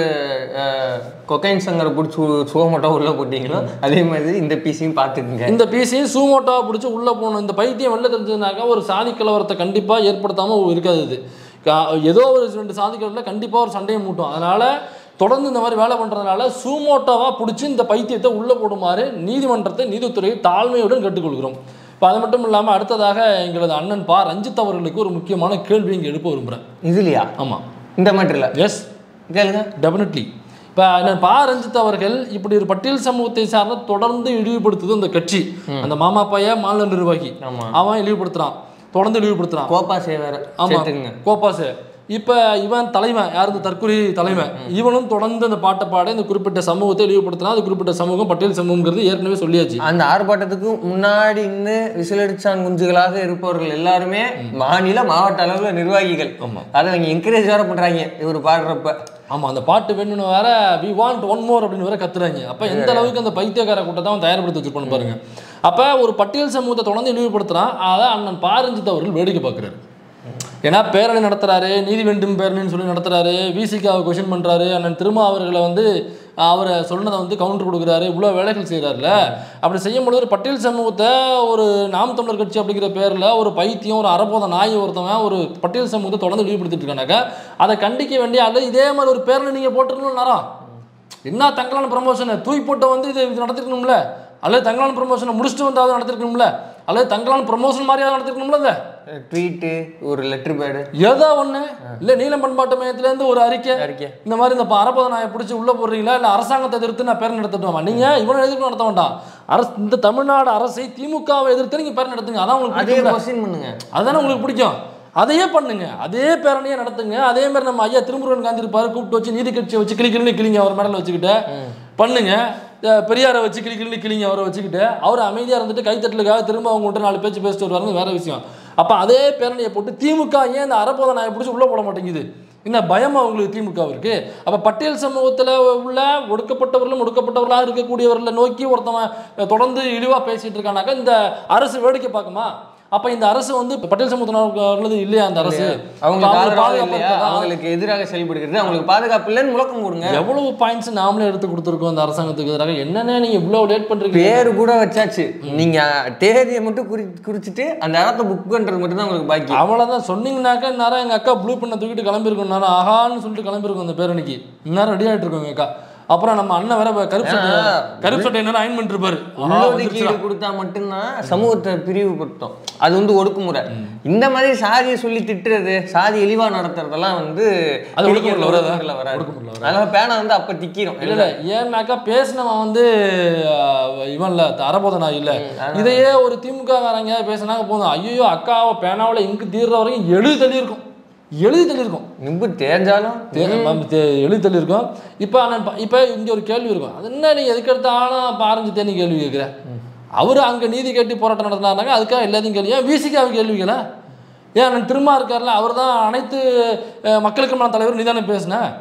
கொக்கைன் சங்கரை பிடிச்சி சுகமட்டா உள்ள போட்டீங்களோ அதே மாதிரி இந்த பீஸையும் பார்த்துக்குங்க இந்த பிசியும் சூமோட்டாவை பிடிச்சி உள்ள போகணும் இந்த பைத்தியம் வெளில தெரிஞ்சதுனாக்கா ஒரு சாதி கலவரத்தை கண்டிப்பா ஏற்படுத்தாம இருக்காது இது கா- ஏதோ ஒரு ரெண்டு சாதி கலவரத்தில் கண்டிப்பா ஒரு சண்டையை மூட்டும் அதனால தொடர்ந்து இந்த மாதிரி வேலை பண்றதுனால சூமோட்டோவா பிடிச்சி இந்த பைத்தியத்தை உள்ள போடுமாறு நீதிமன்றத்தை நீதித்துறையை தாழ்மையுடன் கேட்டுக்கொள்கிறோம் இப்போ அது மட்டும் இல்லாமல் அடுத்ததாக எங்களது அண்ணன் பா ரஞ்சித் அவர்களுக்கு ஒரு முக்கியமான கேள்வி இங்கே எழுப்ப விரும்புகிறேன் இதுலையா ஆமாம் இந்த மேட்டர்ல எஸ் கேளுங்க டெஃபினெட்லி இப்போ அண்ணன் பா ரஞ்சித் அவர்கள் இப்படி ஒரு பட்டியல் சமூகத்தை சார்ந்த தொடர்ந்து இழிவுபடுத்துது அந்த கட்சி அந்த மாமா பையன் மாநில நிர்வாகி ஆமா. அவன் இழிவுபடுத்துறான் தொடர்ந்து இழிவுபடுத்துறான் கோப்பா சேவர் ஆமா சேர்த்துக்குங்க கோபாசு இப்போ இவன் தலைவன் யார் இந்த தற்கொலை தலைவன் இவனும் தொடர்ந்து அந்த பாட்டை பாட இந்த குறிப்பிட்ட சமூகத்தை இழிவுபடுத்தினா அது குறிப்பிட்ட சமூகம் பட்டியல் சமூகங்கிறது ஏற்கனவே சொல்லியாச்சு அந்த ஆர்ப்பாட்டத்துக்கு முன்னாடி இருந்து விசிலடிச்சான் குஞ்சுகளாக இருப்பவர்கள் எல்லாருமே மாநில மாவட்ட அளவுல நிர்வாகிகள் அதை அவங்க என்கரேஜ் வேற பண்றாங்க இவர் பாடுறப்ப ஆமா அந்த பாட்டு வேணும்னு வேற வி வாண்ட் ஒன் மோர் அப்படின்னு வேற கத்துறாங்க அப்ப எந்த அளவுக்கு அந்த பைத்தியக்கார கூட்டத்தை அவன் தயார்படுத்தி வச்சிருப்பான்னு பாருங்க அப்ப ஒரு பட்டியல் சமூகத்தை தொடர்ந்து இழிவுபடுத்துறான் அதை அண்ணன் பாரஞ்சித் அவர்கள் வேடிக்கை பார்க்குறாரு ஏன்னா பேரணி நடத்துறாரு நீதி வேண்டும் பேரணின்னு சொல்லி நடத்துறாரு விசிகாவை கொஷின் பண்றாரு அண்ணன் திருமா அவர்களை வந்து அவரை சொன்னதை வந்து கவுண்டர் கொடுக்குறாரு இவ்வளோ வேலைகள் செய்கிறாருல அப்படி செய்யும்பொழுது ஒரு பட்டியல் சமூகத்தை ஒரு நாம் தமிழர் கட்சி அப்படிங்கிற பேரில் ஒரு பைத்தியம் ஒரு அறபோத நாய் ஒருத்தவன் ஒரு பட்டியல் சமூகத்தை தொடர்ந்து இழிவுபடுத்திட்டு இருக்கானாக்கா அதை கண்டிக்க வேண்டிய அல்லது இதே மாதிரி ஒரு பேரணி நீங்கள் போட்டுருக்கணும் நேரம் என்ன தங்கலான ப்ரமோஷனை தூக்கி போட்டு வந்து இது இது நடத்திருக்கணும்ல அல்லது தங்கலான ப்ரமோஷனை முடிச்சுட்டு வந்தாவது நடத்திருக்கணும்ல அல்லது தங்கலான ப்ரமோஷன் மாதிரியாவது நடத்திருக்கணும்ல அதை ட்வீட்டு ஒரு லெட்டர் பேடு ஏதோ ஒண்ணு இல்ல நீலம் பண்பாட்டு மையத்துல இருந்து ஒரு அறிக்கை அறிக்கை. இந்த மாதிரி இந்த அரபத நாயை பிடிச்சி உள்ள போடுறீங்களா இல்ல அரசாங்கத்தை எதிர்த்து நான் பேர் நடத்தட்டுமா நீங்க இவனை எதிர்த்து நடத்த வேண்டாம் அரசு இந்த தமிழ்நாடு அரசை திமுகவை எதிர்த்து நீங்க பேர் நடத்துங்க அதான் உங்களுக்கு அதே பிடிக்கும்ல? கொஸ்டின் பண்ணுங்க அதானே உங்களுக்கு பிடிக்கும் அதையே பண்ணுங்க அதே பேரணியே நடத்துங்க அதே மாதிரி நம்ம ஐயா திருமுருகன் காந்தி இருப்பாரு கூப்பிட்டு வச்சு நீதி கட்சியை வச்சு கிளி கிளின்னு கிளிங்க அவர் மேடல வச்சுக்கிட்டு பண்ணுங்க அஹ் பெரியாரை வச்சு கிளி கிளின்னு கிளிங்க அவரை வச்சுக்கிட்டு அவர் அமைதியா இருந்துட்டு கைத்தட்டலுக்காக திரும்ப அவங்க கிட்ட நாலு பேச்சு பேசிட்டு வருவாருங்க வேற விஷயம் அப்ப அதே பேரணியை போட்டு திமுக ஏன் இந்த அறப்போத நாயை பிடிச்சி உள்ள போட மாட்டேங்குது என்ன பயம் அவங்களுக்கு திமுக இருக்கு அப்ப பட்டியல் சமூகத்துல உள்ள ஒடுக்கப்பட்டவர்களும் ஒடுக்கப்பட்டவர்களாக இருக்கக்கூடியவர்களை நோக்கி ஒருத்தவன் தொடர்ந்து இழிவா பேசிட்டு இருக்கானாக்கா இந்த அரசு வேடிக்கை பார்க்குமா அப்ப இந்த அரசு வந்து பட்டியல் சமூகத்தினர்களது இல்லையா அந்த அரசு அவங்களுக்கு அவங்களுக்கு ஆதரவாக பாதுகாப்பு இல்லையா இருக்கா? அவங்களுக்கு எதிராக செயல்படுகிறது அவங்களுக்கு பாதுகாப்பு இல்லைன்னு முழக்கம் போடுங்க எவ்வளவு பாயிண்ட்ஸ் நாமளே எடுத்து கொடுத்துருக்கோம் அந்த அரசாங்கத்துக்கு எதிராக என்னென்ன நீங்க இவ்வளவு லேட் பண்றீங்க பேரு கூட வச்சாச்சு நீங்க தேதியை மட்டும் குறி குறிச்சிட்டு அந்த இடத்த புக் பண்றது மட்டும் தான் உங்களுக்கு பாக்கி அவ்வளவுதான் சொன்னீங்கன்னாக்கா இந்நேரம் எங்க அக்கா ப்ளூ பண்ண தூக்கிட்டு கிளம்பிருக்கும் நேரம் ஆகான்னு சொல்லிட்டு கிளம்பிருக்கும் அந்த பேரணிக்கு இந்நேரம் ரெடி ஆயிட்டு இருக்கோம் எங்க அக்கா அப்புறம் நம்ம அண்ணன் வேற கருப்பு சட்டை ஏன்னா, கருப்பு சட்டை என்ன அயன் பண்ணிட்டு இருப்பாரு ஆஹா, உள்ளொதுக்கீடு வந்துருச்சுடா. கொடுத்தா மட்டும்தான் சமூகத்தை பிரிவுபடுத்தும் அது வந்து ஒடுக்குமுறை இந்த மாதிரி சாதியை சொல்லி திட்டுறது சாதி இழிவா நடத்துறதெல்லாம் வந்து அது ஒடுக்குமுறையில வராதா? ஒடுக்குமுறையில வராது ஒடுக்குமுறையில வராது. அதனால பேனா வந்து அப்ப திக்கிரும் இல்ல இல்ல ஏன்னாக்கா பேசினவன் வந்து அஹ், இவன்ல அரபோதனா இல்ல இதையே ஒரு திமுக காரங்க பேசினாங்க போதும் ஐயோ அக்காவை பேனாவில் இங்கு தீர்ற வரைக்கும் எழுதி தள்ளி இருக்கும் எழுதி தள்ளி இருக்கும் நிம்பு தேர்ந்தாலும் தே- ம- தே- எழுதி தள்ளி இருக்கும் இப்போ நான் ப- இப்போ இங்க ஒரு கேள்வி இருக்கும் அது என்ன நீ எதுக்கு எடுத்தாலும் பாரஞ்சு தேனி கேள்வி கேட்குற அவர் அங்க நீதி கேட்டு போராட்டம் நடத்தினாங்க அதுக்காக எல்லாத்தையும் கேள்வி ஏன் விசிக்காவை கேள்வி கேள ஏன் நான் திரும்ப இருக்கார்ல அவர் தான் அனைத்து அஹ், மக்களுக்குமான தலைவர் நீ தானே பேசின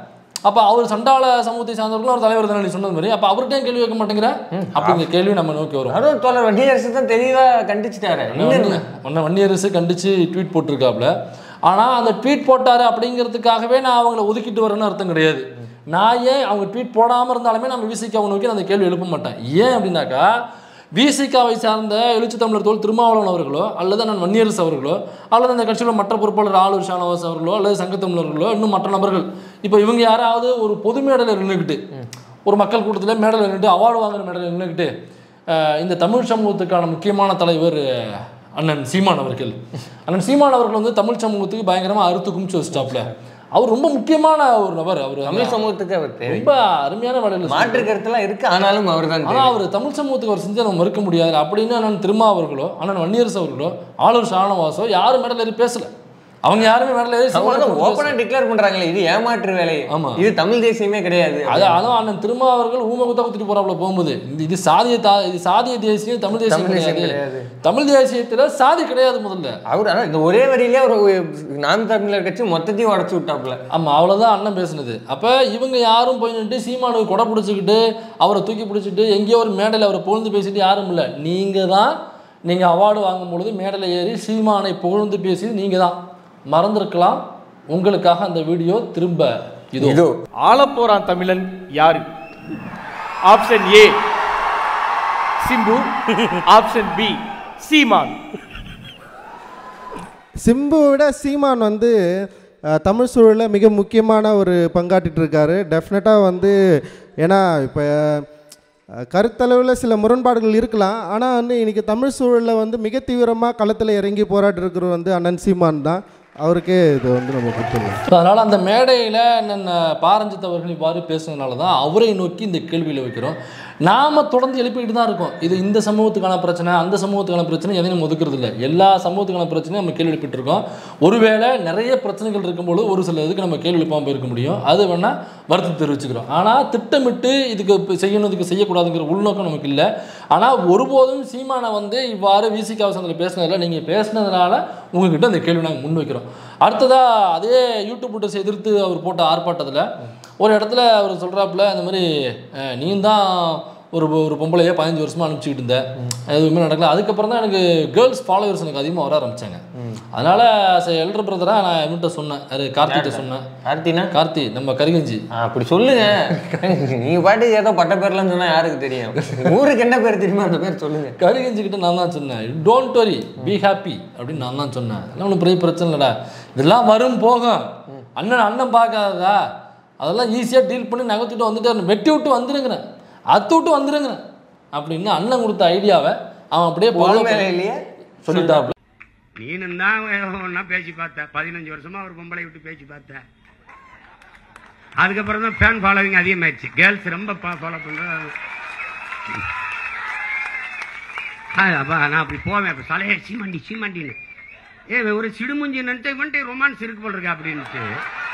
அப்ப அவர் சண்டாள சமூகத்தை சார்ந்தவர்களும் ஒரு தலைவர் தானே நீ சொன்னது மாதிரி அப்ப அவர்கிட்ட ஏன் கேள்வி கேட்க மாட்டேங்கிற அப்படிங்கிற கேள்வி நம்ம நோக்கி வரும் அதுவும் தோழர் வன்னியரசு தான் தெளிவா கண்டிச்சுட்டாரு இன்னும் ஒன்ன வன்னியரசு கண்டிச்சு ட்வீட் போட்டிருக்காப்புல ஆனா அந்த ட்வீட் போட்டாரு அப்படிங்கிறதுக்காகவே நான் அவங்கள ஒதுக்கிட்டு வரேன்னு அர்த்தம் கிடையாது நான் ஏன் அவங்க ட்வீட் போடாம இருந்தாலுமே நம்ம விசிகாவை நோக்கி நான் அந்த கேள்வி எழுப்ப மாட்டேன் ஏன் அப்படின்னாக்கா விசிகாவை சார்ந்த எழுச்சி தமிழர் தோல் திருமாவளவன் அவர்களோ அல்லது நான் வன்னியரசு அவர்களோ அல்லது அந்த கட்சியில் மற்ற பொறுப்பாளர் ஆளூர் ஷானவாஸ் அவர்களோ அல்லது சங்கத்தமிழர்களோ இன்னும் மற்ற நபர்கள் இப்போ இவங்க யாராவது ஒரு பொது மேடையில் நின்றுக்கிட்டு ஒரு மக்கள் கூட்டத்தில் மேடையில் நின்றுட்டு அவார்டு வாங்குற மேடையில் நின்றுக்கிட்டு அஹ், இந்த தமிழ் சமூகத்துக்கான முக்கியமான தலைவர் அஹ், அண்ணன் சீமான் அவர்கள் அண்ணன் சீமான் அவர்கள் வந்து தமிழ் சமூகத்துக்கு பயங்கரமாக அறுத்து குமிச்சு வச்சிட்டாப்ல அவர் ரொம்ப முக்கியமான ஒரு நபர் அவர் தமிழ் சமூகத்துக்கு அவர் தேவை ரொம்ப அருமையான வேலையில் மாற்று கருத்துலாம் இருக்கு ஆனாலும் அவர் தான் ஆனால் அவர் தமிழ் சமூகத்துக்கு அவர் செஞ்சு நம்ம மறுக்க முடியாது அப்படின்னு அண்ணன் திருமா அவர்களோ அண்ணன் வன்னியரசு அவர்களோ ஆளூர் ஷானவாசோ யாரும் மேடல் ஏறி பேசல அவங்க யாருமே மேடல் ஏறி சீமானை அவங்க பத்தி ஓப்பனா டிக்ளேர் பண்றாங்களே இது ஏமாற்று வேலை ஆமா. இது தமிழ் தேசியமே கிடையாது அது அதுவும் அண்ணன் திருமா அவர்கள் ஊமை குத்தா குத்திட்டு போறாப்புல போகும்போது இந்த இது சாதிய தா இது சாதிய தேசியம் தமிழ் தேசியம் தமிழ் தேசியம் கிடையாது கிடையாது. தமிழ் தேசியத்துல சாதி கிடையாது முதல்ல அவர் ஆனா இந்த ஒரே வரியிலே ஒரு நாம் தமிழர் கட்சி மொத்தத்தையும் உடச்சு விட்டாப்புல ஆமா அவ்வளவுதான் அண்ணன் பேசுனது அப்ப இவங்க யாரும் போய் நின்று சீமானுக்கு கொடை பிடிச்சிக்கிட்டு அவரை தூக்கி பிடிச்சிட்டு எங்கேயோ ஒரு மேடையில் அவரை புகழ்ந்து பேசிட்டு யாரும் இல்லை நீங்க தான் நீங்க அவார்டு வாங்கும் பொழுது மேடையில் ஏறி சீமானை புகழ்ந்து பேசியது நீங்க தான் மறந்திருக்கலாம் உங்களுக்காக அந்த வீடியோ திரும்ப இதோ இதோ ஆளப்போறான் தமிழன் யாரு option A Simbu option B Seeman சிம்புவை விட சீமான் வந்து அஹ், தமிழ் சூழலில் மிக முக்கியமான ஒரு பங்காற்றிட்டு இருக்காரு டெஃபினட்டாக வந்து ஏன்னா இப்போ கருத்தளவில் சில முரண்பாடுகள் இருக்கலாம் ஆனால் வந்து இன்னைக்கு தமிழ் சூழலில் வந்து மிக தீவிரமாக களத்தில் இறங்கி போராட்டி இருக்கிறவர் வந்து அண்ணன் சீமான் தான் அவருக்கே இது வந்து நம்ம கொடுத்துருவோம் அதனால அந்த மேடையில் என்னென்ன பாரஞ்சித் அவர்கள் இவ்வாறு பேசுனதுனால தான் அவரை நோக்கி இந்த கேள்வியில் வைக்கிறோம் நாம தொடர்ந்து எழுப்பிக்கிட்டு தான் இருக்கோம் இது இந்த சமூகத்துக்கான பிரச்சனை அந்த சமூகத்துக்கான பிரச்சனை எதையும் நம்ம ஒதுக்குறது இல்லை எல்லா சமூகத்துக்கான பிரச்சனையும் நம்ம கேள்வி எழுப்பிட்டு இருக்கோம் ஒருவேளை நிறைய பிரச்சனைகள் இருக்கும்போது ஒரு சில இதுக்கு நம்ம கேள்வி எழுப்பாமல் போயிருக்க முடியும் அது வேணா வருத்தம் தெரிவிச்சுக்கிறோம் ஆனால் திட்டமிட்டு இதுக்கு இப்ப செய்யணும் இதுக்கு செய்யக்கூடாதுங்கிற உள்நோக்கம் நமக்கு இல்லை ஆனால் ஒருபோதும் சீமானை வந்து இவ்வாறு விசிக அவசரத்தில் பேசினதில்ல நீங்கள் பேசினதுனால உங்ககிட்ட அந்த கேள்வி நாங்கள் முன்வைக்கிறோம் அடுத்ததாக அதே யூடியூப் புட்டர்ஸ் எதிர்த்து அவர் போட்ட ஆர்ப்பாட்டத்தில் ஒரு இடத்துல அவர் சொல்கிறாப்புல இந்த மாதிரி அஹ், நீ தான் ஒரு ஒரு பொம்பளையே பதினஞ்சு வருஷமா அனுப்பிச்சிக்கிட்டு இருந்த எதுவுமே நடக்கல அதுக்கப்புறம் தான் எனக்கு கேர்ள்ஸ் ஃபாலோவர்ஸ் எனக்கு அதிகமாக வர ஆரம்பிச்சாங்க அதனால எல்டர் பிரதராக நான் இவன்கிட்ட சொன்னேன் அது கார்த்திகிட்ட சொன்னேன் கார்த்தினா கார்த்தி நம்ம கரிகஞ்சி ஆ, அப்படி சொல்லுங்க நீங்க பாட்டு ஏதோ பட்ட பேர்லாம் சொன்னா யாருக்கு தெரியும் ஊருக்கு என்ன பேர் தெரியுமா அந்த பேர் சொல்லுங்க கரிகஞ்சிக்கிட்ட நான் தான் சொன்னேன் டோன்ட் வரி பி ஹாப்பி அப்படின்னு நான் தான் சொன்னேன் அதெல்லாம் ஒன்றும் பெரிய பிரச்சனை இல்லைடா இதெல்லாம் வரும் போகும் அண்ணன் அண்ணன் பார்க்காததா அதெல்லாம் ஈஸியாக டீல் பண்ணி நகர்த்திட்டு வந்துட்டு வெட்டி விட்டு வந்துருங்கிறேன் அத்து விட்டு வந்துருங்கிறேன் அப்படின்னு அண்ணன் கொடுத்த ஐடியாவை அவன் அப்படியே follow பொருள் பண்ணி மேலே இல்லையே சொல்லிட்டாப்புல நீனும் தான் ஒன்னா பேசி பார்த்த பதினஞ்சு வருஷமா ஒரு பொம்பளை விட்டு பேசி பார்த்த அதுக்கப்புறம் தான் ஃபேன் ஃபாலோவிங் அதிகமாயிடுச்சு கேர்ள்ஸ் ரொம்ப ஃபாலோ பண்றது அப்பா நான் அப்படி போவேன் அப்ப சலைய சீமண்டி சீமண்டின்னு ஏ ஒரு சிடுமுஞ்சி நினைட்டு இவன்ட்டு ரொமான்ஸ் இருக்கு போல் இருக்கு அப்படின்ட்டு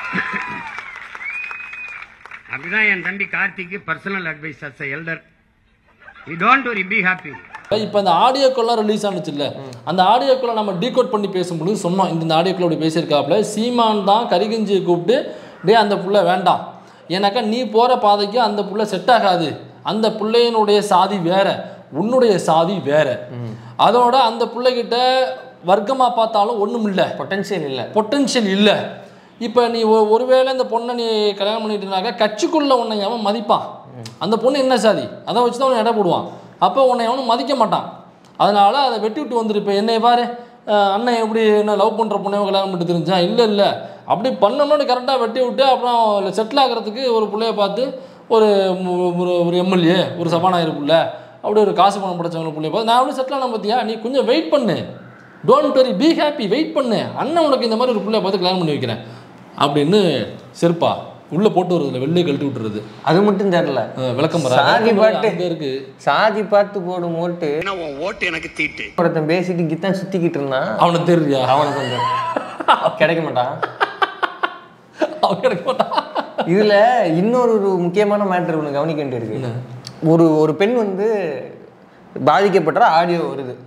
அப்படிதான் என் தம்பி கார்த்திக்கு personal advice as elder you don't worry be happy இப்போ இந்த ஆடியோக்கெல்லாம் ரிலீஸ் ஆனுச்சுல்ல அந்த ஆடியோக்களை நம்ம டீகோட் பண்ணி பேசும்பொழுது சொன்னோம் இந்த ஆடியோக்கள் அப்படி பேசியிருக்காப்புல சீமான் தான் கரிகஞ்சியை கூப்பிட்டு டே அந்த புள்ள வேண்டாம் ஏன்னாக்கா நீ போகிற பாதைக்கு அந்த புள்ள செட் ஆகாது அந்த பிள்ளையினுடைய சாதி வேற உன்னுடைய சாதி வேற அதோட அந்த பிள்ளைகிட்ட வர்க்கமாக பார்த்தாலும் ஒன்றும் இல்லை பொட்டன்ஷியல் இல்ல பொட்டன்ஷியல் இல்லை இப்போ நீ ஒ- ஒருவேளை இந்த பொண்ணை நீ கல்யாணம் பண்ணிட்டுனாக்கா கட்சிக்குள்ள உன்னை எவன் மதிப்பான் அந்த பொண்ணு என்ன சாதி அதை வச்சு தான் உன்னை எடை போடுவான் அப்போ உன்னை எவனும் மதிக்க மாட்டான் அதனால அதை வெட்டி விட்டு வந்துரு இப்போ என்னை பாரு அஹ் அண்ணன் எப்படி என்ன லவ் பண்ணுற பொண்ணையோ கல்யாணம் பண்ணிட்டு தெரிஞ்சான் இல்லை இல்லை அப்படி பண்ணணும்னு கரெக்டாக வெட்டி விட்டு அப்புறம் செட்டில் ஆகிறதுக்கு ஒரு பிள்ளைய பார்த்து ஒரு மு- ஒரு ஒரு எம்எல்ஏ ஒரு சபாநாயகர் பிள்ளை அப்படி ஒரு காசு பணம் படைச்சவங்க பிள்ளைய பார்த்து நான் எப்படி செட்டில் ஆன பார்த்தியா நீ கொஞ்சம் வெயிட் பண்ணு don't worry be happy wait பண்ணு அண்ணன் உனக்கு இந்த மாதிரி ஒரு பிள்ளைய பார்த்து கல்யாணம் பண்ணி வைக்கிறேன் அப்படின்னு செருப்பா உள்ளே போட்டு வருதுல வெளியே கழட்டி விட்டுறது அது மட்டும் தெரியல அஹ் விளக்கம் வர சாதி பாட்டு. அங்கே இருக்கு சாதி பார்த்து போடும் ஓட்டு உன் ஓட்டு எனக்கு தீட்டு ஒருத்தன் பேசிட்டு கித்தான் சுத்திக்கிட்டு இருந்தான் அவனுக்கு தெரியா அவனுக்கு கொஞ்சம் கிடைக்க மாட்டான் அவன் கிடைக்க மாட்டான் இதுல இன்னொரு ஒரு முக்கியமான மேட்டர் ஒன்று கவனிக்க வேண்டியிருக்கு ஒரு ஒரு பெண் வந்து பாதிக்கப்பட்ட ஆடியோ வருது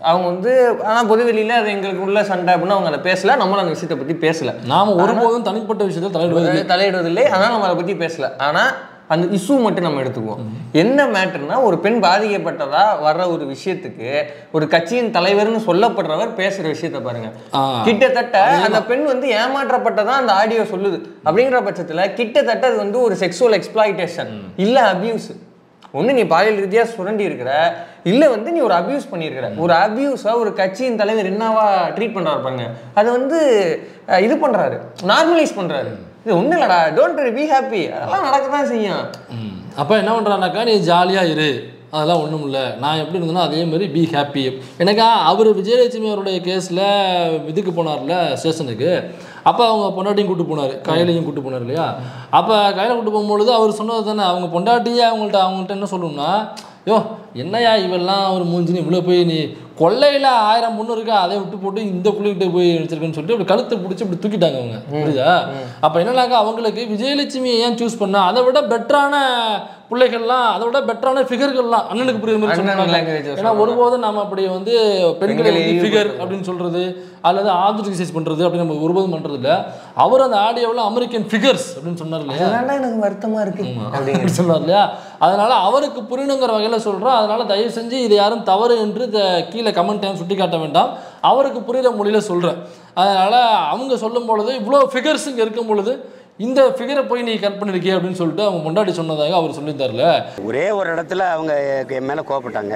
அவங்க வந்து ஆனால் பொதுவெளியில் அது எங்களுக்கு உள்ள சண்டை அப்படின்னு அவங்க அதை பேசல நம்மளும் அந்த விஷயத்தை பற்றி பேசல நாம ஒருபோதும் தனிப்பட்ட விஷயத்தில் தலையிடுவது தலையிடுவதில்லை அதனால் நம்ம அதை பற்றி பேசல ஆனால் அந்த இஷ்யூ மட்டும் நம்ம எடுத்துக்குவோம் என்ன மேட்டர்னா ஒரு பெண் பாதிக்கப்பட்டதா வர்ற ஒரு விஷயத்துக்கு ஒரு கட்சியின் தலைவர்னு சொல்லப்படுறவர் பேசுற விஷயத்த பாருங்க ஆ. கிட்டத்தட்ட அந்த பெண் வந்து ஏமாற்றப்பட்டதா அந்த ஆடியோ சொல்லுது அப்படிங்கிற பட்சத்துல கிட்டத்தட்ட அது வந்து ஒரு செக்ஸுவல் எக்ஸ்பிளாய்டேஷன் இல்ல அபியூஸ் ஒண்ணு நீ பாலியல் ரீதியா சுரண்டி இருக்கிற இல்ல வந்து நீ ஒரு அபியூஸ் பண்ணியிருக்கிற ஒரு அபியூஸா ஒரு கட்சியின் தலைவர் என்னவா ட்ரீட் பண்றாரு பாருங்க அதை வந்து அஹ், இது பண்றாரு நார்மலைஸ் பண்றாரு இது ஒண்ணும் இல்லடா டோன்ட் பி ஹாப்பி அதெல்லாம் நடக்க தான் செய்யும் ம். அப்போ என்ன பண்ணுறானாக்கா நீ ஜாலியாக இரு அதெல்லாம் ஒன்றும் இல்லை நான் எப்படி இருந்தேனோ அதே மாதிரி பி ஹாப்பி எனக்கா அவர் விஜயலட்சுமி அவருடைய கேஸில் இதுக்கு போனார்ல ஸ்டேஷனுக்கு அப்போ அவங்க பொண்டாட்டியும் கூட்டு போனார் கையிலையும் கூட்டு போனார் இல்லையா அப்போ கையில் கூட்டு போகும்பொழுது அவர் சொன்னது தானே அவங்க பொண்டாட்டியே அவங்கள்ட்ட அவங்கள்ட்ட என்ன சொல்லணும்னா யோ என்னையா இவெல்லாம் ஒரு மூஞ்சினி இவ்வளோ போய் நீ கொள்ளையில் ஆயிரம் பொண்ணு இருக்கா அதை விட்டு போட்டு இந்த புள்ளிக்கிட்ட போய் வச்சிருக்கேன்னு சொல்லிட்டு இப்படி கழுத்தை பிடிச்சி இப்படி தூக்கிட்டாங்க அவங்க புரியுதா அப்போ என்னன்னாக்கா அவங்களுக்கு விஜயலட்சுமியை ஏன் சூஸ் பண்ணா அதை விட பெட்டரான பிள்ளைகள்லாம் அதை விட பெட்டரான ஃபிகர்கள்லாம் அண்ணனுக்கு புரியுற மாதிரி அண்ணன் சொன்னாங்க language ல ஏன்னா ஒருபோதும் நம்ம அப்படி வந்து பெண்களை பெண்களை ஃபிகர் அப்படின்னு சொல்றது அல்லது ஆப்ஜெக்டிசைஸ் பண்றது அப்படின்னு நம்ம ஒருபோதும் பண்றது இல்ல அவர் அந்த ஆடியோவில் அமெரிக்கன் ஃபிகர்ஸ் அப்படின்னு சொன்னார் இல்லையா அதனால எனக்கு வருத்தமா இருக்கு அப்படின்னு சொன்னார் இல்லையா அதனால அவருக்கு புரியணுங்கிற வகையில சொல்றோம் அதனால தயவு செஞ்சு இது யாரும் தவறு என்று இந்த கீழே கமெண்ட் டைம் சுட்டி காட்ட வேண்டாம் அவருக்கு புரியுற மொழியில சொல்றேன் அதனால அவங்க சொல்லும் பொழுது இவ்வளோ ஃபிகர்ஸ் இங்கே இருக்கும் பொழுது இந்த ஃபிகரை போய் நீ கட் பண்ணிருக்கிய அப்படின்னு சொல்லிட்டு அவங்க முன்னாடி சொன்னதாக அவர் சொல்லியிருந்தார்ல ஒரே ஒரு இடத்துல அவங்க என் மேலே கோவப்பட்டாங்க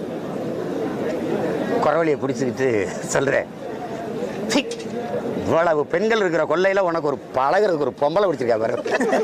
குறவழியை பிடிச்சிக்கிட்டு சொல்கிறேன் இவ்வளவு பெண்கள் இருக்கிற கொல்லையில் உனக்கு ஒரு பழகிறதுக்கு ஒரு பொம்பளை பிடிச்சிருக்கா பாரு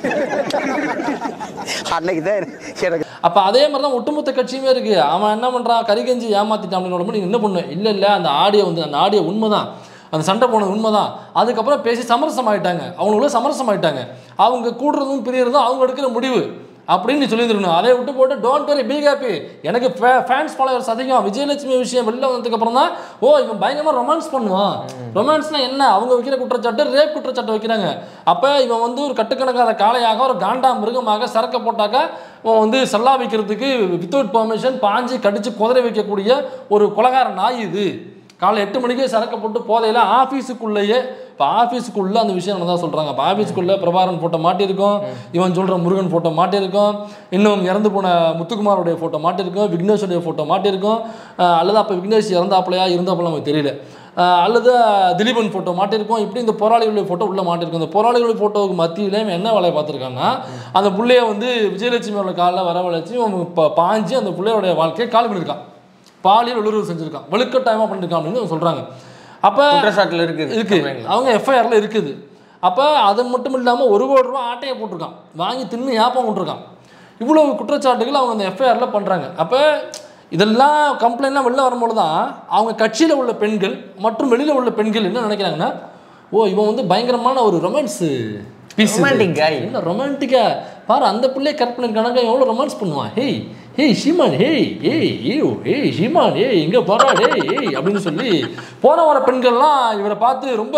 அன்னைக்கு தான் எனக்கு அப்ப அதே மாதிரி தான் ஒட்டுமொத்த கட்சியுமே இருக்கு அவன் என்ன பண்றான் கரிகஞ்சி ஏமாத்திட்டான் அப்படின்னு நீங்க என்ன பண்ணு இல்ல இல்ல அந்த ஆடியோ வந்து அந்த ஆடியோ உண்மைதான் அந்த சண்டை போனது உண்மைதான் அதுக்கப்புறம் பேசி சமரசம் ஆயிட்டாங்க அவங்களுக்குள்ள சமரசம் ஆயிட்டாங்க அவங்க கூடுறதும் பிரியறதும் அவங்க எடுக்கிற முடிவு அப்படின்னு நீ சொல்லியிருக்கணும் அதை விட்டு போட்டு டோன்ட் வெரி பி ஹாப்பி எனக்கு ஃபேன்ஸ் ஃபாலோவர்ஸ் அதிகம் விஜயலட்சுமி விஷயம் வெளில வந்ததுக்கு அப்புறம் தான் ஓ இவன் பயங்கரமா ரொமான்ஸ் பண்ணுவான் ரொமான்ஸ்னா என்ன அவங்க வைக்கிற குற்றச்சாட்டு ரேப் குற்றச்சாட்டு வைக்கிறாங்க அப்ப இவன் வந்து ஒரு கட்டுக்கணக்காத காளையாக ஒரு காண்டா மிருகமாக சரக்க போட்டாக்கா இவன் வந்து சல்லா வைக்கிறதுக்கு வித்தவுட் பெர்மிஷன் பாஞ்சு கடிச்சு குதிரை வைக்கக்கூடிய ஒரு கொலகார நாய் இது காலை எட்டு மணிக்கே சரக்கு போட்டு போதையில் ஆஃபீஸுக்குள்ளேயே இப்போ ஆஃபீஸுக்குள்ளே அந்த விஷயம் தான் சொல்கிறாங்க இப்போ ஆஃபீஸுக்குள்ளே பிரபாகரன் ஃபோட்டோ மாட்டியிருக்கோம் இவன் சொல்கிற முருகன் ஃபோட்டோ மாட்டியிருக்கோம் இன்னும் இறந்து போன முத்துக்குமாரோடைய ஃபோட்டோ மாட்டியிருக்கோம் விக்னேஷோடைய ஃபோட்டோ மாட்டியிருக்கோம் அஹ் அல்லது அப்போ விக்னேஷ் இறந்தாப்புலையா இருந்தாப்புல நமக்கு தெரியல அஹ் அல்லது திலீபன் ஃபோட்டோ மாட்டியிருக்கோம் இப்படி இந்த போராளிகளுடைய ஃபோட்டோ உள்ளே மாட்டியிருக்கோம் இந்த போராளிகளுடைய ஃபோட்டோவுக்கு மத்தியிலே இவன் என்ன வேலையை பார்த்துருக்கான்னா அந்த புள்ளைய வந்து விஜயலட்சுமியோட காலில் வரவழைச்சு அவன் பா- பாஞ்சு அந்த பிள்ளையோடைய வாழ்க்கையை காலி பண்ணியிருக்கான் பாலியல் வல்லுறவு செஞ்சிருக்கான் வலுக்கட்டாயமாக பண்ணிருக்கான் அப்படின்னு அவங்க சொல்றாங்க அப்போ குற்றச்சாட்டுல இருக்குது இருக்கு அவங்க எஃப்ஐஆர்ல இருக்குது அப்போ அது மட்டும் இல்லாமல் ஒரு கோடி ரூபா ஆட்டையை போட்டிருக்கான் வாங்கி தின்னு ஞாபகம் கொண்டிருக்கான் இவ்வளவு குற்றச்சாட்டுகள் அவங்க அந்த எஃப்ஐஆர்ல பண்றாங்க அப்போ இதெல்லாம் கம்ப்ளைண்ட்லாம் வெளில வரும்போது தான் அவங்க கட்சியில் உள்ள பெண்கள் மற்றும் வெளியில் உள்ள பெண்கள் என்ன நினைக்கிறாங்கன்னா ஓ இவன் வந்து பயங்கரமான ஒரு ரொமான்ஸ் பீஸ் Romantic guy. என்ன ரொமான்டிக்கா பாரு அந்த பிள்ளைய கரெக்ட் பண்ணிருக்கானாங்க எவ்வளோ ரொமான்ஸ் பண்ணுவான் ஹேய் ஹேய் ஷீமான் ஹேய் ஏய் ஐயோ ஏய் ஷீமான் ஏய் இங்கே போறா டேய் ஏய் அப்படின்னு சொல்லி போன வர பெண்கள்லாம் இவரை பார்த்து ரொம்ப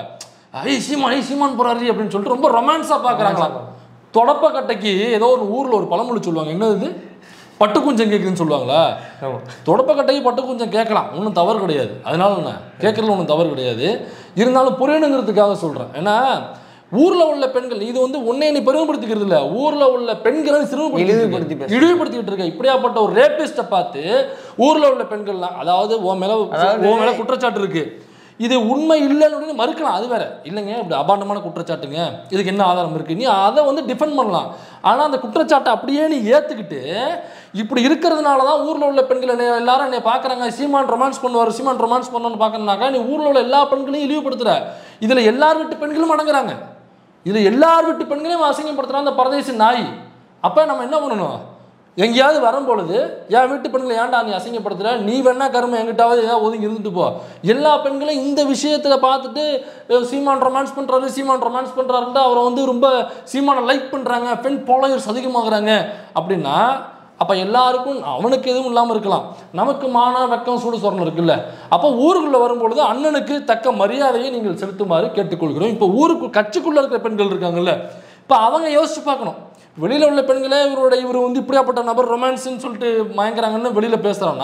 ஐய் சீமான் ஏய் சீமான் போறாரு அப்படின்னு சொல்லிட்டு ரொம்ப ரொமான்ஸாக பார்க்குறாங்களாம் தொடப்பக்கட்டைக்கு ஏதோ ஒரு ஊரில் ஒரு பழமொழி சொல்லுவாங்க என்னது இது பட்டுக்குஞ்சம் கேட்குதுன்னு சொல்லுவாங்களா தொடப்பக்கட்டைக்கு பட்டுக்குஞ்சம் கேட்கலாம் ஒன்றும் தவறு கிடையாது அதனால என்ன கேட்குறதுல ஒன்றும் தவறு கிடையாது இருந்தாலும் புரியணுங்கிறதுக்காக சொல்கிறேன் ஏன்னா ஊரில் உள்ள பெண்கள் இது வந்து உன்னை நீ பெருமைப்படுத்திக்கிறது இல்லை ஊரில் உள்ள பெண்களை இழிவுபடுத்தி சிறுமைப்படுத்தி பேசுறது. இழிவுபடுத்திக்கிட்டு இருக்க இப்படியாப்பட்ட ஒரு ரேபிஸ்ட்டை பார்த்து ஊரில் உள்ள பெண்கள்லாம் அதாவது உன் மேலே அதாவது- உன் மேலே குற்றச்சாட்டு இருக்கு இது உண்மை இல்லைன்னு மறுக்கலாம் அது வேற இல்லைங்க இப்படி அபாண்டமான குற்றச்சாட்டுங்க இதுக்கு என்ன ஆதாரம் இருக்கு நீ அதை வந்து டிஃபெண்ட் பண்ணலாம் ஆனால் அந்த குற்றச்சாட்டை அப்படியே நீ ஏற்றுக்கிட்டு இப்படி இருக்கிறதுனால தான் ஊரில் உள்ள பெண்கள் என்னை எல்லாரும் என்னை பார்க்குறாங்க சீமான் ரொமான்ஸ் பண்ணுவார் சீமான் ரொமான்ஸ் பண்ணணும்னு பார்க்கணுனாக்கா நீ ஊரில் உள்ள எல்லா பெண்களையும் இழிவுபடுத்துற இதில் எல்லார் வீட்டு பெண்களும் அடங்குறாங்க இதில் எல்லார் வீட்டு பெண்களையும் அசிங்கப்படுத்துறான் அந்த பரதேசி நாய் அப்போ நம்ம என்ன பண்ணணும் எங்கேயாவது வரும்பொழுது என் வீட்டு பெண்களை ஏன்டா நீ அசிங்கப்படுத்துற நீ வேணா கருமை எங்கிட்டாவது ஏதாவது ஒதுங்கி இருந்துட்டு போ எல்லா பெண்களும் இந்த விஷயத்துல பார்த்துட்டு அஹ், சீமான் ரொமான்ஸ் பண்றாரு சீமான் ரொமான்ஸ் பண்றாருன்ட்டு அவரை வந்து ரொம்ப சீமானை லைக் பண்றாங்க பெண் ஃபாலோயர்ஸ் அதிகமாகறாங்க அப்படின்னா அப்ப எல்லாருக்கும் அவனுக்கு எதுவும் இல்லாம இருக்கலாம் நமக்கு மான வெக்கம் சூடு சொரணம் இருக்குல்ல அப்போ ஊருக்குள்ள வரும்பொழுது அண்ணனுக்கு தக்க மரியாதையை நீங்கள் செலுத்துமாறு கேட்டுக்கொள்கிறோம் இப்போ ஊருக்கு கட்சிக்குள்ள இருக்கிற பெண்கள் இருக்காங்கல்ல இப்போ அவங்க யோசிச்சு பார்க்கணும் வெளியில் உள்ள பெண்களே இவரோட இவர் வந்து இப்படியாப்பட்ட நபர் ரொமான்ஸ்னு சொல்லிட்டு மயங்குறாங்கன்னு வெளியில் பேசுகிறாங்கன்னா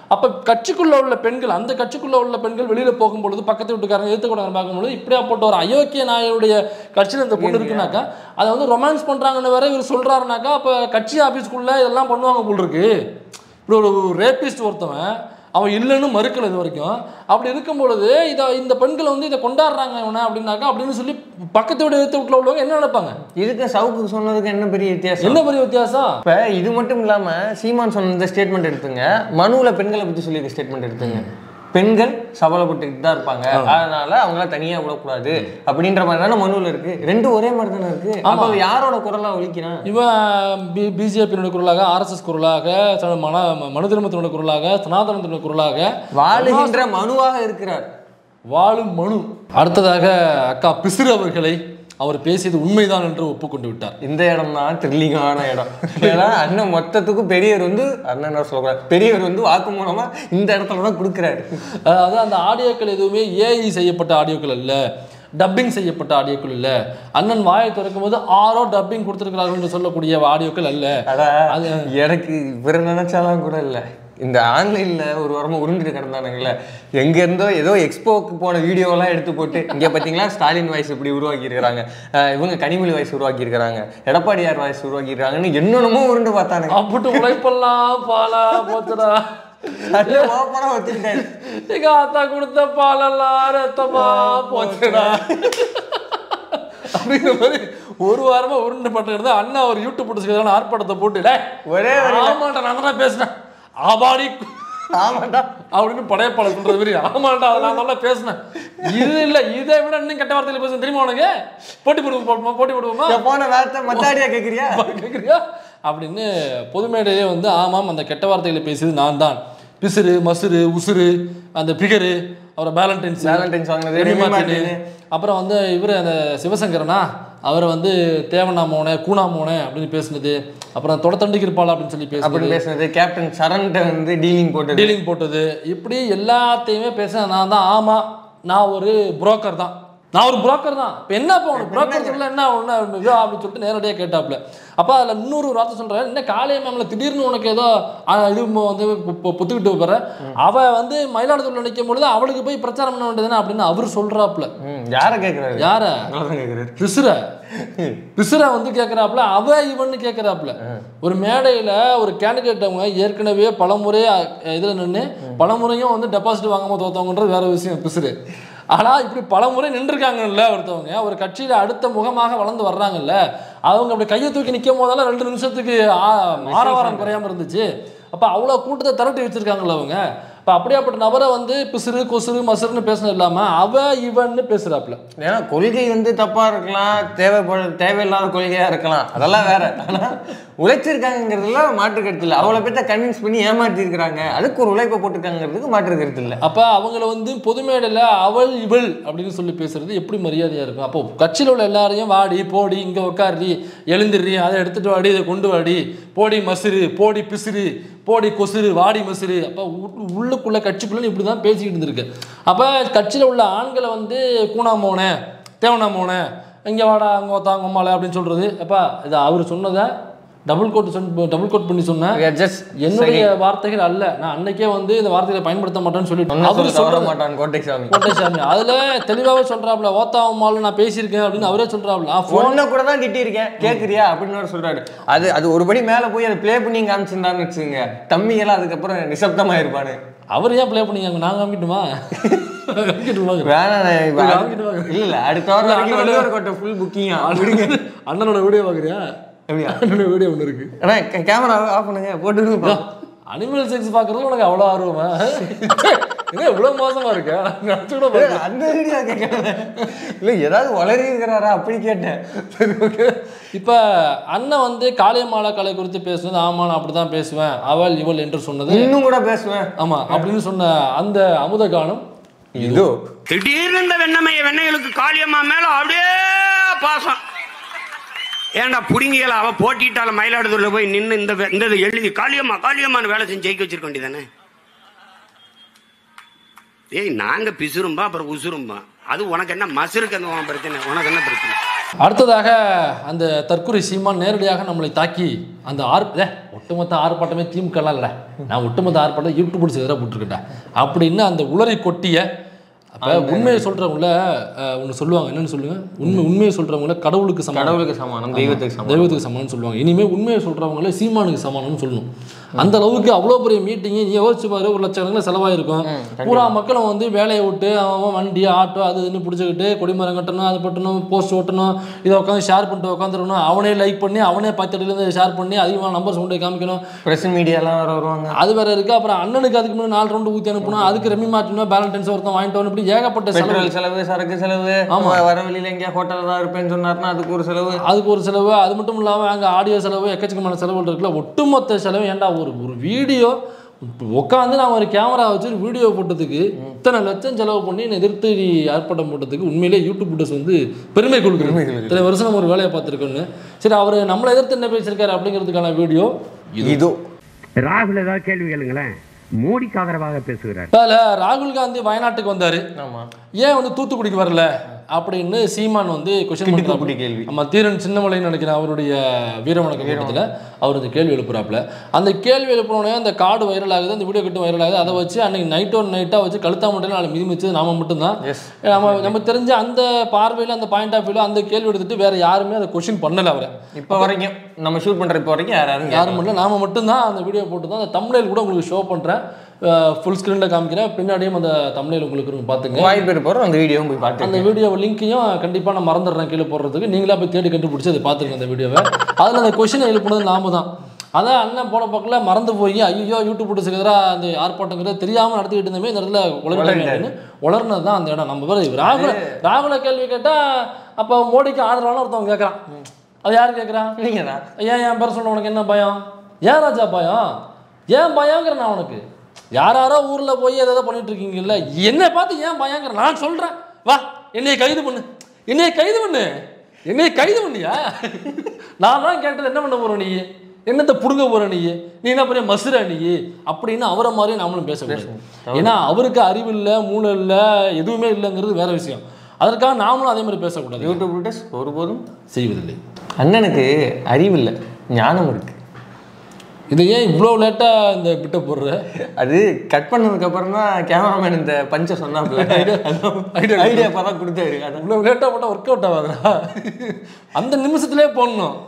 அப்ப கட்சிக்குள்ள உள்ள பெண்கள் அந்த கட்சிக்குள்ள உள்ள பெண்கள் வெளியில போகும்பொழுது பக்கத்து வீட்டுக்காரங்க எழுத்து கூட பார்க்கும்பொழுது இப்படியாப்பட்ட ஒரு அயோக்கிய நாயுடைய கட்சியில் இந்த பொண்ணு இருக்குனாக்கா அதை வந்து ரொமான்ஸ் பண்றாங்கன்னு வேற இவர் சொல்றாருனாக்கா அப்ப கட்சி ஆபீஸ்க்குள்ள இதெல்லாம் பண்ணுவாங்க போல் இருக்கு இப்படி ஒரு ரேபிஸ்ட் ஒருத்தவன் அவன் இல்லைன்னு மறுக்கல இது வரைக்கும் அப்படி இருக்கும் பொழுது இதை இந்த பெண்கள் வந்து இதை கொண்டாடுறாங்க இவனை அப்படின்னாக்கா அப்படின்னு சொல்லி பக்கத்து வீடு எடுத்து வீட்டில் உள்ளவங்க என்ன நினைப்பாங்க இதுக்கு சவுக்கு சொன்னதுக்கு என்ன பெரிய வித்தியாசம் என்ன பெரிய வித்தியாசம் இப்ப இது மட்டும் இல்லாம சீமான் சொன்ன ஸ்டேட்மெண்ட் எடுத்துங்க மனுவுல பெண்களை பத்தி சொல்லியிருக்க ஸ்டேட்மெண்ட் எடுத்துங்க பெண்கள் சபலப்பட்டுக்கிட்டு தான் இருப்பாங்க அதனால அவங்கள தனியா விடக்கூடாது அப்படின்ற மாதிரி தானே மனுவில் இருக்கு ரெண்டும் ஒரே மாதிரி தானே இருக்கு அப்ப அவன் யாரோட குரலா ஒழிக்கிறான் இவன் பி பிஜேபியினுடைய குரலாக ஆர்எஸ்எஸ் குரலாக ச- மன மனு திருமத்தினுடைய குரலாக சனாதனத்தினுடைய குரலாக வாழுகின்ற மனுவாக இருக்கிறார் வாழும் மனு அடுத்ததாக அக்கா பிசிறு அவர்களை அவர் பேசியது உண்மைதான் என்று ஒப்புக்கொண்டு விட்டார் இந்த இடம் தான் த்ரில்லிங்கான இடம் ஏன்னா அண்ணன் மொத்தத்துக்கும் பெரியவர் வந்து அண்ணன் சொல்லக்கூடாது பெரியவர் வந்து வாக்கு மூலமா இந்த இடத்துல தான் கொடுக்குறாரு அதாவது அந்த ஆடியோக்கள் எதுவுமே ஏஐ செய்யப்பட்ட ஆடியோக்கள் அல்ல டப்பிங் செய்யப்பட்ட ஆடியோக்கள் இல்ல அண்ணன் வாயை திறக்கும் போது ஆரோ டப்பிங் கொடுத்திருக்கிறார்கள் என்று சொல்லக்கூடிய ஆடியோக்கள் அல்ல அதான் எனக்கு இவர் நினைச்சாலாம் கூட இல்லை இந்த ஆன்லைன்ல ஒரு வாரமா உருண்டுட்டு கிடந்தானுங்கல்ல எங்க இருந்தோ ஏதோ எக்ஸ்போக்கு போன வீடியோலாம் எடுத்து போட்டு இங்க பாத்தீங்களா ஸ்டாலின் வாய்ஸ் இப்படி உருவாக்கி இருக்கிறாங்க இவங்க கனிமொழி வாய்ஸ் உருவாக்கி இருக்கிறாங்க எடப்பாடியார் வாய்ஸ் உருவாக்கி இருக்காங்கன்னு என்னென்னமோ உருண்டு பார்த்தானுங்க அப்புட்டு உழைப்பெல்லாம் பாலா போச்சுடா அப்படியே ஓப்பனா ஒத்துக்கிட்டாரு எங்க ஆத்தா கொடுத்த பாலெல்லாம் ரத்தமா போச்சுடா அப்படிங்கிற மாதிரி ஒரு வாரமா உருண்டு பட்டுக்கிறது அண்ணா ஒரு யூடியூப் போட்டு ஆர்ப்பாட்டத்தை போட்டு "டேய், ஒரே ஆமாண்டா நான் தான் பேசினேன் ஆபாடி ஆமாண்டா அப்படின்னு படையப்பாளர் சொல்றது மாதிரி ஆமாண்டா அதை நான் நல்லா பேசினேன் இது இல்ல இதை விட இன்னும் கெட்ட வார்த்தையில பேச தெரியுமா உனக்கு போட்டி போடுவோமா போட்டி போடுவோமா இங்க போன வேத்த மத்தாடியா கேக்குறியா கேட்குறியா அப்படின்னு பொது மேடையிலே வந்து ஆமாம் அந்த கெட்ட வார்த்தைகளை பேசியது நான் தான் பிசுறு மசுறு உசுறு அந்த பிகரு அப்புறம் வேலண்டைன்ஸ் Valentine's வாங்கினது, ரெமி ரெமி மார்ட்டின். மார்ட்டின். அப்புறம் வந்து இவர் அந்த சிவசங்கரனா அவரை வந்து தேவனா மோனே கூனா மோனே அப்படின்னு பேசுனது அப்புறம் தொடத்தண்டிக்கு இருப்பாளா அப்படின்னு சொல்லி அப்படி பேசுனது பேசுனது கேப்டன் சரண்கிட்ட வந்து டீலிங் போட்டது டீலிங் போட்டது இப்படி எல்லாத்தையுமே பேச நான் தான் ஆமா நான் ஒரு புரோக்கர் தான் நான் ஒரு புரோக்கர் தான் இப்போ என்ன இப்போ உனக்கு புரோக்கர் சொல்ல என்ன ஒன்று அப்படின்னு சொல்லிட்டு நேரடியாக கேட்டாப்புல அப்போ அதில் இன்னொரு ஒரு வார்த்தை சொல்கிறேன் என்ன காலையை மேம்ல திடீர்னு உனக்கு ஏதோ ஆ, இது ம- வந்து பொ- பொ- பொத்துக்கிட்டு போகிற அவ வந்து மயிலாடுதுறையில் நிற்கும் பொழுது அவளுக்கு போய் பிரச்சாரம் பண்ண வேண்டியதுன்னு அப்படின்னு அவர் சொல்கிறாப்புல ம், யார கேக்குறாரு யார உங்களதான் கேக்குறாரு பிசுற பிசுற வந்து கேட்குறாப்புல அவ இவன்னு கேட்குறாப்புல ஒரு மேடையில் ஒரு கேண்டிடேட் அவங்க ஏற்கனவே பலமுறை இதில் நின்று பலமுறையும் வந்து டெபாசிட் வாங்காம தோத்தவங்கன்றது வேற விஷயம் பிசுறு ஆனால் இப்படி பலமுறை நின்றுருக்காங்கல்ல ஒருத்தவங்க ஒரு கட்சியில் அடுத்த முகமாக வளர்ந்து வர்றாங்கல்ல அவங்க அப்படி கையை தூக்கி நிற்கும் போதெல்லாம் ரெண்டு நிமிஷத்துக்கு ஆ- ஆரவாரம் குறையாம இருந்துச்சு அப்போ அவ்வளோ கூட்டத்தை திரட்டி வச்சிருக்காங்கல்ல அவங்க இப்போ அப்படியாப்பட்ட நபரை வந்து பிசுறு கொசுறு மசுறுன்னு பேசுனது இல்லாமல் அவ இவன்னு பேசுறாப்புல ஏன்னா கொள்கை வந்து தப்பா இருக்கலாம் தேவைப்பட தேவையில்லாத கொள்கையா இருக்கலாம் அதெல்லாம் வேற ஆனா உழைச்சிருக்காங்கிறதுல மாற்று கருத்து இல்லை அவ்வளவு பேர்த்த கன்வின்ஸ் பண்ணி ஏமாத்தி இருக்கிறாங்க அதுக்கு ஒரு உழைப்பை போட்டிருக்காங்கிறதுக்கு மாற்று கருத்து இல்லை அப்போ அவங்கள வந்து பொது மேடையில் அவள் இவள் அப்படின்னு சொல்லி பேசுறது எப்படி மரியாதையாக இருக்கும் அப்போ கட்சியில் உள்ள எல்லாரையும் வாடி போடி இங்கே உட்காரி எழுந்திரி அதை எடுத்துட்டு வாடி இதை கொண்டு வாடி போடி மசுறு போடி பிசுறு போடி கொசுறு வாடி மசுறு அப்போ உள்ளுக்குள்ள கட்சிக்குள்ள இப்படி தான் பேசிக்கிட்டு இருந்திருக்கு அப்போ கட்சியில் உள்ள ஆண்களை வந்து கூணா மோனே தேவனா மோனே இங்கே வாடா அங்கே ஒத்தா அங்கே அம்மால அப்படின்னு சொல்கிறது அப்பா இது அவர் சொன்னதை டபுள் கோட் சொன்ன டபுள் கோட் பண்ணி சொன்னேன் ஜஸ்ட் என்னுடைய வார்த்தைகள் அல்ல நான் அன்னைக்கே வந்து இந்த வார்த்தைகளை பயன்படுத்த மாட்டேன்னு சொல்லிட்டு ஒன்னும் அவரு சொல்ல தவற சொல்றது மாட்டான் கோட்டை சாமி கோட்டைசாமி அதுல தெளிவாவே சொல்றாப்ல ஓத்தாவம்மாலும் நான் பேசியிருக்கேன் அப்படின்னு அவரே சொல்றாப்ல நான் phone- பொண்ணை கூட தான் திட்டியிருக்கேன் கேக்குறியா அப்படின்னு வேற சொல்றாரு அது அது ஒருபடி மேல போய் அதை ப்ளே பண்ணி காமிச்சிருந்தான்னு வச்சுங்க தம்பியெல்லாம் அதுக்கப்புறம் நிசப்தமா இருப்பானு அவர் ஏன் ப்ளே பண்ணீங்க நாங்க காமிக்கட்டுமா காமிக்கட்டுமா வேணாம் நான் இப்ப இல்ல, அது- வாங்கிட்டு வாங்க. இல்ல இல்ல அடுத்த வாரம் இல்ல, வரைக்கும் அண்ணனோட- வள்ளுவர் கோட்டை ஃபுல் புக்கிங்கா அப்படிங்க அண்ணனோட வீடியோ பாக்குறியா அப்படியா? அண்ணனோட வீடியோ ஒன்று இருக்கு அண்ணா கேமரா ஆஃப் பண்ணுங்க போட்டு அனிமல் செக்ஸ் பாக்குறதுல உனக்கு அவ்வளவு ஆர்வமா என்ன இவ்வளவு மோசமா இருக்க நினைச்சு கூட பார்க்கல. அந்த வீடியோ கேட்கல இல்ல ஏதாவது வளரி இருக்கிறாரா அப்படி கேட்டேன் சரி ஓகே இப்போ அண்ணன் வந்து காளியம்மாளா கலை குறித்து பேசுனது ஆமா நான் அப்படிதான் பேசுவேன் அவள் இவள் என்று சொன்னது இன்னும் கூட பேசுவேன் ஆமா அப்படின்னு சொன்ன அந்த அமுத கானம் இதோ திடீர்னு இந்த வெண்ணமைய வெண்ணைகளுக்கு காளியம்மா மேல அப்படியே பாசம் ஏன்டா புடுங்கியல அவ போட்டிட்டால மயிலாடுதுறையில போய் நின்னு இந்த வெ- இந்த இதை எழுதி காளியம்மா காளியம்மான்னு வேலை செஞ்சு ஜெயிக்க வச்சிருக்க வேண்டியதானே ஏய் நாங்க பிசுரும்பா அப்புறம் உசுரும்பா அது உனக்கு என்ன மசுருக்கு அந்த உன் பிரச்சனை உனக்கு என்ன பிரச்சனை அடுத்ததாக அந்த தற்கொலை சீமான் நேரடியாக நம்மளை தாக்கி அந்த ஆர் ஏ, ஒட்டுமொத்த ஆர்ப்பாட்டமே திமுகலாம் இல்லைடா நான் ஒட்டுமொத்த ஆர்ப்பாட்டம் யூடியூப் பிடிச்சி எதிராக போட்டிருக்கேன்டா அப்படின்னு அந்த உளறி கொட்டிய அப்போ உண்மையை சொல்கிறவங்கள ஒன்று சொல்லுவாங்க என்னன்னு சொல்லுங்க உண்மை உண்மையை சொல்கிறவங்கள கடவுளுக்கு சமம் கடவுளுக்கு சமானம் தெய்வத்துக்கு சமானம் தெய்வத்துக்கு சமானம்னு சொல்லுவாங்க இனிமேல் உண்மையை சொல்கிறவங்கள சீமானுக்கு சமானம்னு சொல்லணும் அந்த அளவுக்கு அவ்வளோ பெரிய மீட்டிங்கு நீ யோசிச்சு பாரு ஒரு லட்சக்கணக்கில் செலவாயிருக்கும் பூரா மக்களும் வந்து வேலையை விட்டு அவன் அவன் வண்டி ஆட்டோ அது இதுன்னு பிடிச்சிக்கிட்டு கொடிமரம் கட்டணும் அது பட்டணும் போஸ்ட் ஓட்டணும் இதை உட்காந்து ஷேர் பண்ணிட்டு உட்காந்துருக்கணும் அவனே லைக் பண்ணி அவனே பத்தடியிலேருந்து ஷேர் பண்ணி அதிகமாக நம்பர்ஸ் கொண்டு போய் காமிக்கணும் பிரஸ் மீடியாலாம் வர வருவாங்க அது வேற இருக்கு அப்புறம் அண்ணனுக்கு அதுக்கு முன்னாடி நாலு ரவுண்டு ஊற்றி அனுப்பணும் அதுக்கு ரெமி மாட்டணும் பேலன்ஸ் ஒருத்தன் வாங்கிட்டு வரணும் இப்படி ஏகப்பட்ட செலவு பெட்ரோல் செலவு சரக்கு செலவு ஆமா. வர வழியில எங்கேயா ஹோட்டல்ல தான் இருப்பேன்னு சொன்னாருன்னா அதுக்கு ஒரு செலவு அதுக்கு ஒரு செலவு அது மட்டும் இல்லாமல் அங்கே ஆடியோ செலவு எக்கச்சக்கமான செலவுகள் இருக்குல்ல ஒட்டுமொத்த செலவு ஏன்டா ஒரு ஒரு வீடியோ உட்காந்து நான் ஒரு கேமரா வச்சு ஒரு வீடியோ போட்டதுக்கு இத்தனை லட்சம் செலவு பண்ணி என்னை எதிர்த்து நீ ஆர்ப்பாட்டம் போட்டதுக்கு உண்மையிலே யூடியூப் புட்டஸ் வந்து பெருமை கொடுக்குறோம் இத்தனை வருஷம் நம்ம ஒரு வேலையை பார்த்துருக்கோன்னு சரி அவர் நம்மளை எதிர்த்து என்ன பேசியிருக்காரு அப்படிங்கிறதுக்கான வீடியோ இதோ ராகுல் ஏதாவது கேள்வி கேளுங்களேன் மோடிக்கு ஆதரவாக பேசுகிறார் அதில் ராகுல் காந்தி வயநாட்டுக்கு வந்தார் ஆமா ஏன் வந்து தூத்துக்குடிக்கு வரல அப்படின்னு சீமான் வந்து கொஸ்டின் கிடுக்குப்பிடி பண்ணுறாரு கேள்வி. நம்ம தீரன் சின்னமலைன்னு நினைக்கிறேன் அவருடைய வீரவணக்க கூட்டத்தில் அவர் இந்த கேள்வி எழுப்புறாப்புல அந்த கேள்வி எழுப்பினோடனே அந்த கார்டு வைரல் ஆகுது அந்த வீடியோ கட்டு வைரல் ஆகுது அதை வச்சு அன்னைக்கு நைட் ஒன் நைட்டாக வச்சு கழுத்தா மட்டும் நாளை மிதி மிச்சது நாம மட்டும்தான் Yes. நம்ம நம்ம தெரிஞ்ச அந்த பார்வையில் அந்த பாயிண்ட் ஆஃப் வியூவில் அந்த கேள்வி எடுத்துட்டு வேற யாருமே அதை கொஸ்டின் பண்ணல அவரை இப்போ வரைக்கும் நம்ம ஷூட் பண்ற இப்போ வரைக்கும் யாரும் யாரும் யாரும் பண்ணல நாம மட்டும்தான் அந்த வீடியோ போட்டு தான் அந்த தமிழில் கூட உங்களுக்கு ஷோ பண்ணுறேன் ஃபுல் ஸ்க்ரீனில் காமிக்கிறேன் பின்னாடியும் அந்த தமிழில் உங்களுக்கு இருக்கும் பார்த்துங்க வாய்ப்பு இருப்போம் அந்த வீடியோவும் போய் அந்த பார்த்து வீடியோ லிங்க்கையும் கண்டிப்பாக நான் மறந்துடுறேன் கீழே போடுறதுக்கு நீங்களா போய் தேடி கண்டுபிடிச்சி அதை பார்த்துருங்க அந்த வீடியோவை அதில் அந்த கொஷினை எழுப்புனது நாம தான் அதான் அண்ணன் போன பக்கத்தில் மறந்து போய் ஐயோ யூடியூப் போட்டு எதிராக அந்த ஆர்ப்பாட்டங்கிறத தெரியாமல் நடத்திக்கிட்டு இருந்தமே இந்த இடத்துல உலகம் அப்படின்னு உளர்னது தான் அந்த இடம் நம்ம பேர் ராகுல ராகுல கேள்வி கேட்டால் அப்போ மோடிக்கு ஆதரவான ஒருத்தவங்க கேட்குறான் அது யார் கேட்குறான் நீங்க தான் ஏன் என் பேர் சொன்ன உனக்கு என்ன பயம் ஏன் ராஜா பயம் ஏன் பயங்கிறேன் நான் உனக்கு யார் யாரோ ஊரில் போய் எதாவது பண்ணிட்டு இருக்கீங்கல்ல என்னை பார்த்து ஏன் பயங்கிற நான் சொல்கிறேன் வா என்னைய கைது பண்ணு என்னைய கைது பண்ணு என்னைய கைது பண்ணியா நான் தான் கேட்டது என்ன பண்ண போற நீ என்னத்தை புடுங்க போற நீ நீ என்ன பெரிய மசுரா நீ அப்படின்னு அவரை மாதிரியே நாமளும் பேசக்கூடாது ஏன்னா அவருக்கு அறிவு இல்லை மூளை இல்லை எதுவுமே இல்லைங்கிறது வேற விஷயம் அதற்காக நாமளும் அதே மாதிரி பேசக்கூடாது யூடியூப் விட்டஸ் ஒருபோதும் செய்வதில்லை அண்ணனுக்கு அறிவு இல்லை ஞானம் இருக்கு இதை ஏன் இவ்வளோ லேட்டாக இந்த பிட்டை போடுற அது கட் பண்ணதுக்கு அப்புறம் தான் கேமராமேன் இந்த பஞ்சை சொன்னாப்புல idea. ஐடியா தான் கொடுத்தாரு அதான் இவ்வளோ லேட்டாக போட்டால் ஒர்க் அவுட் ஆகாதுடா அந்த நிமிஷத்துலேயே போடணும்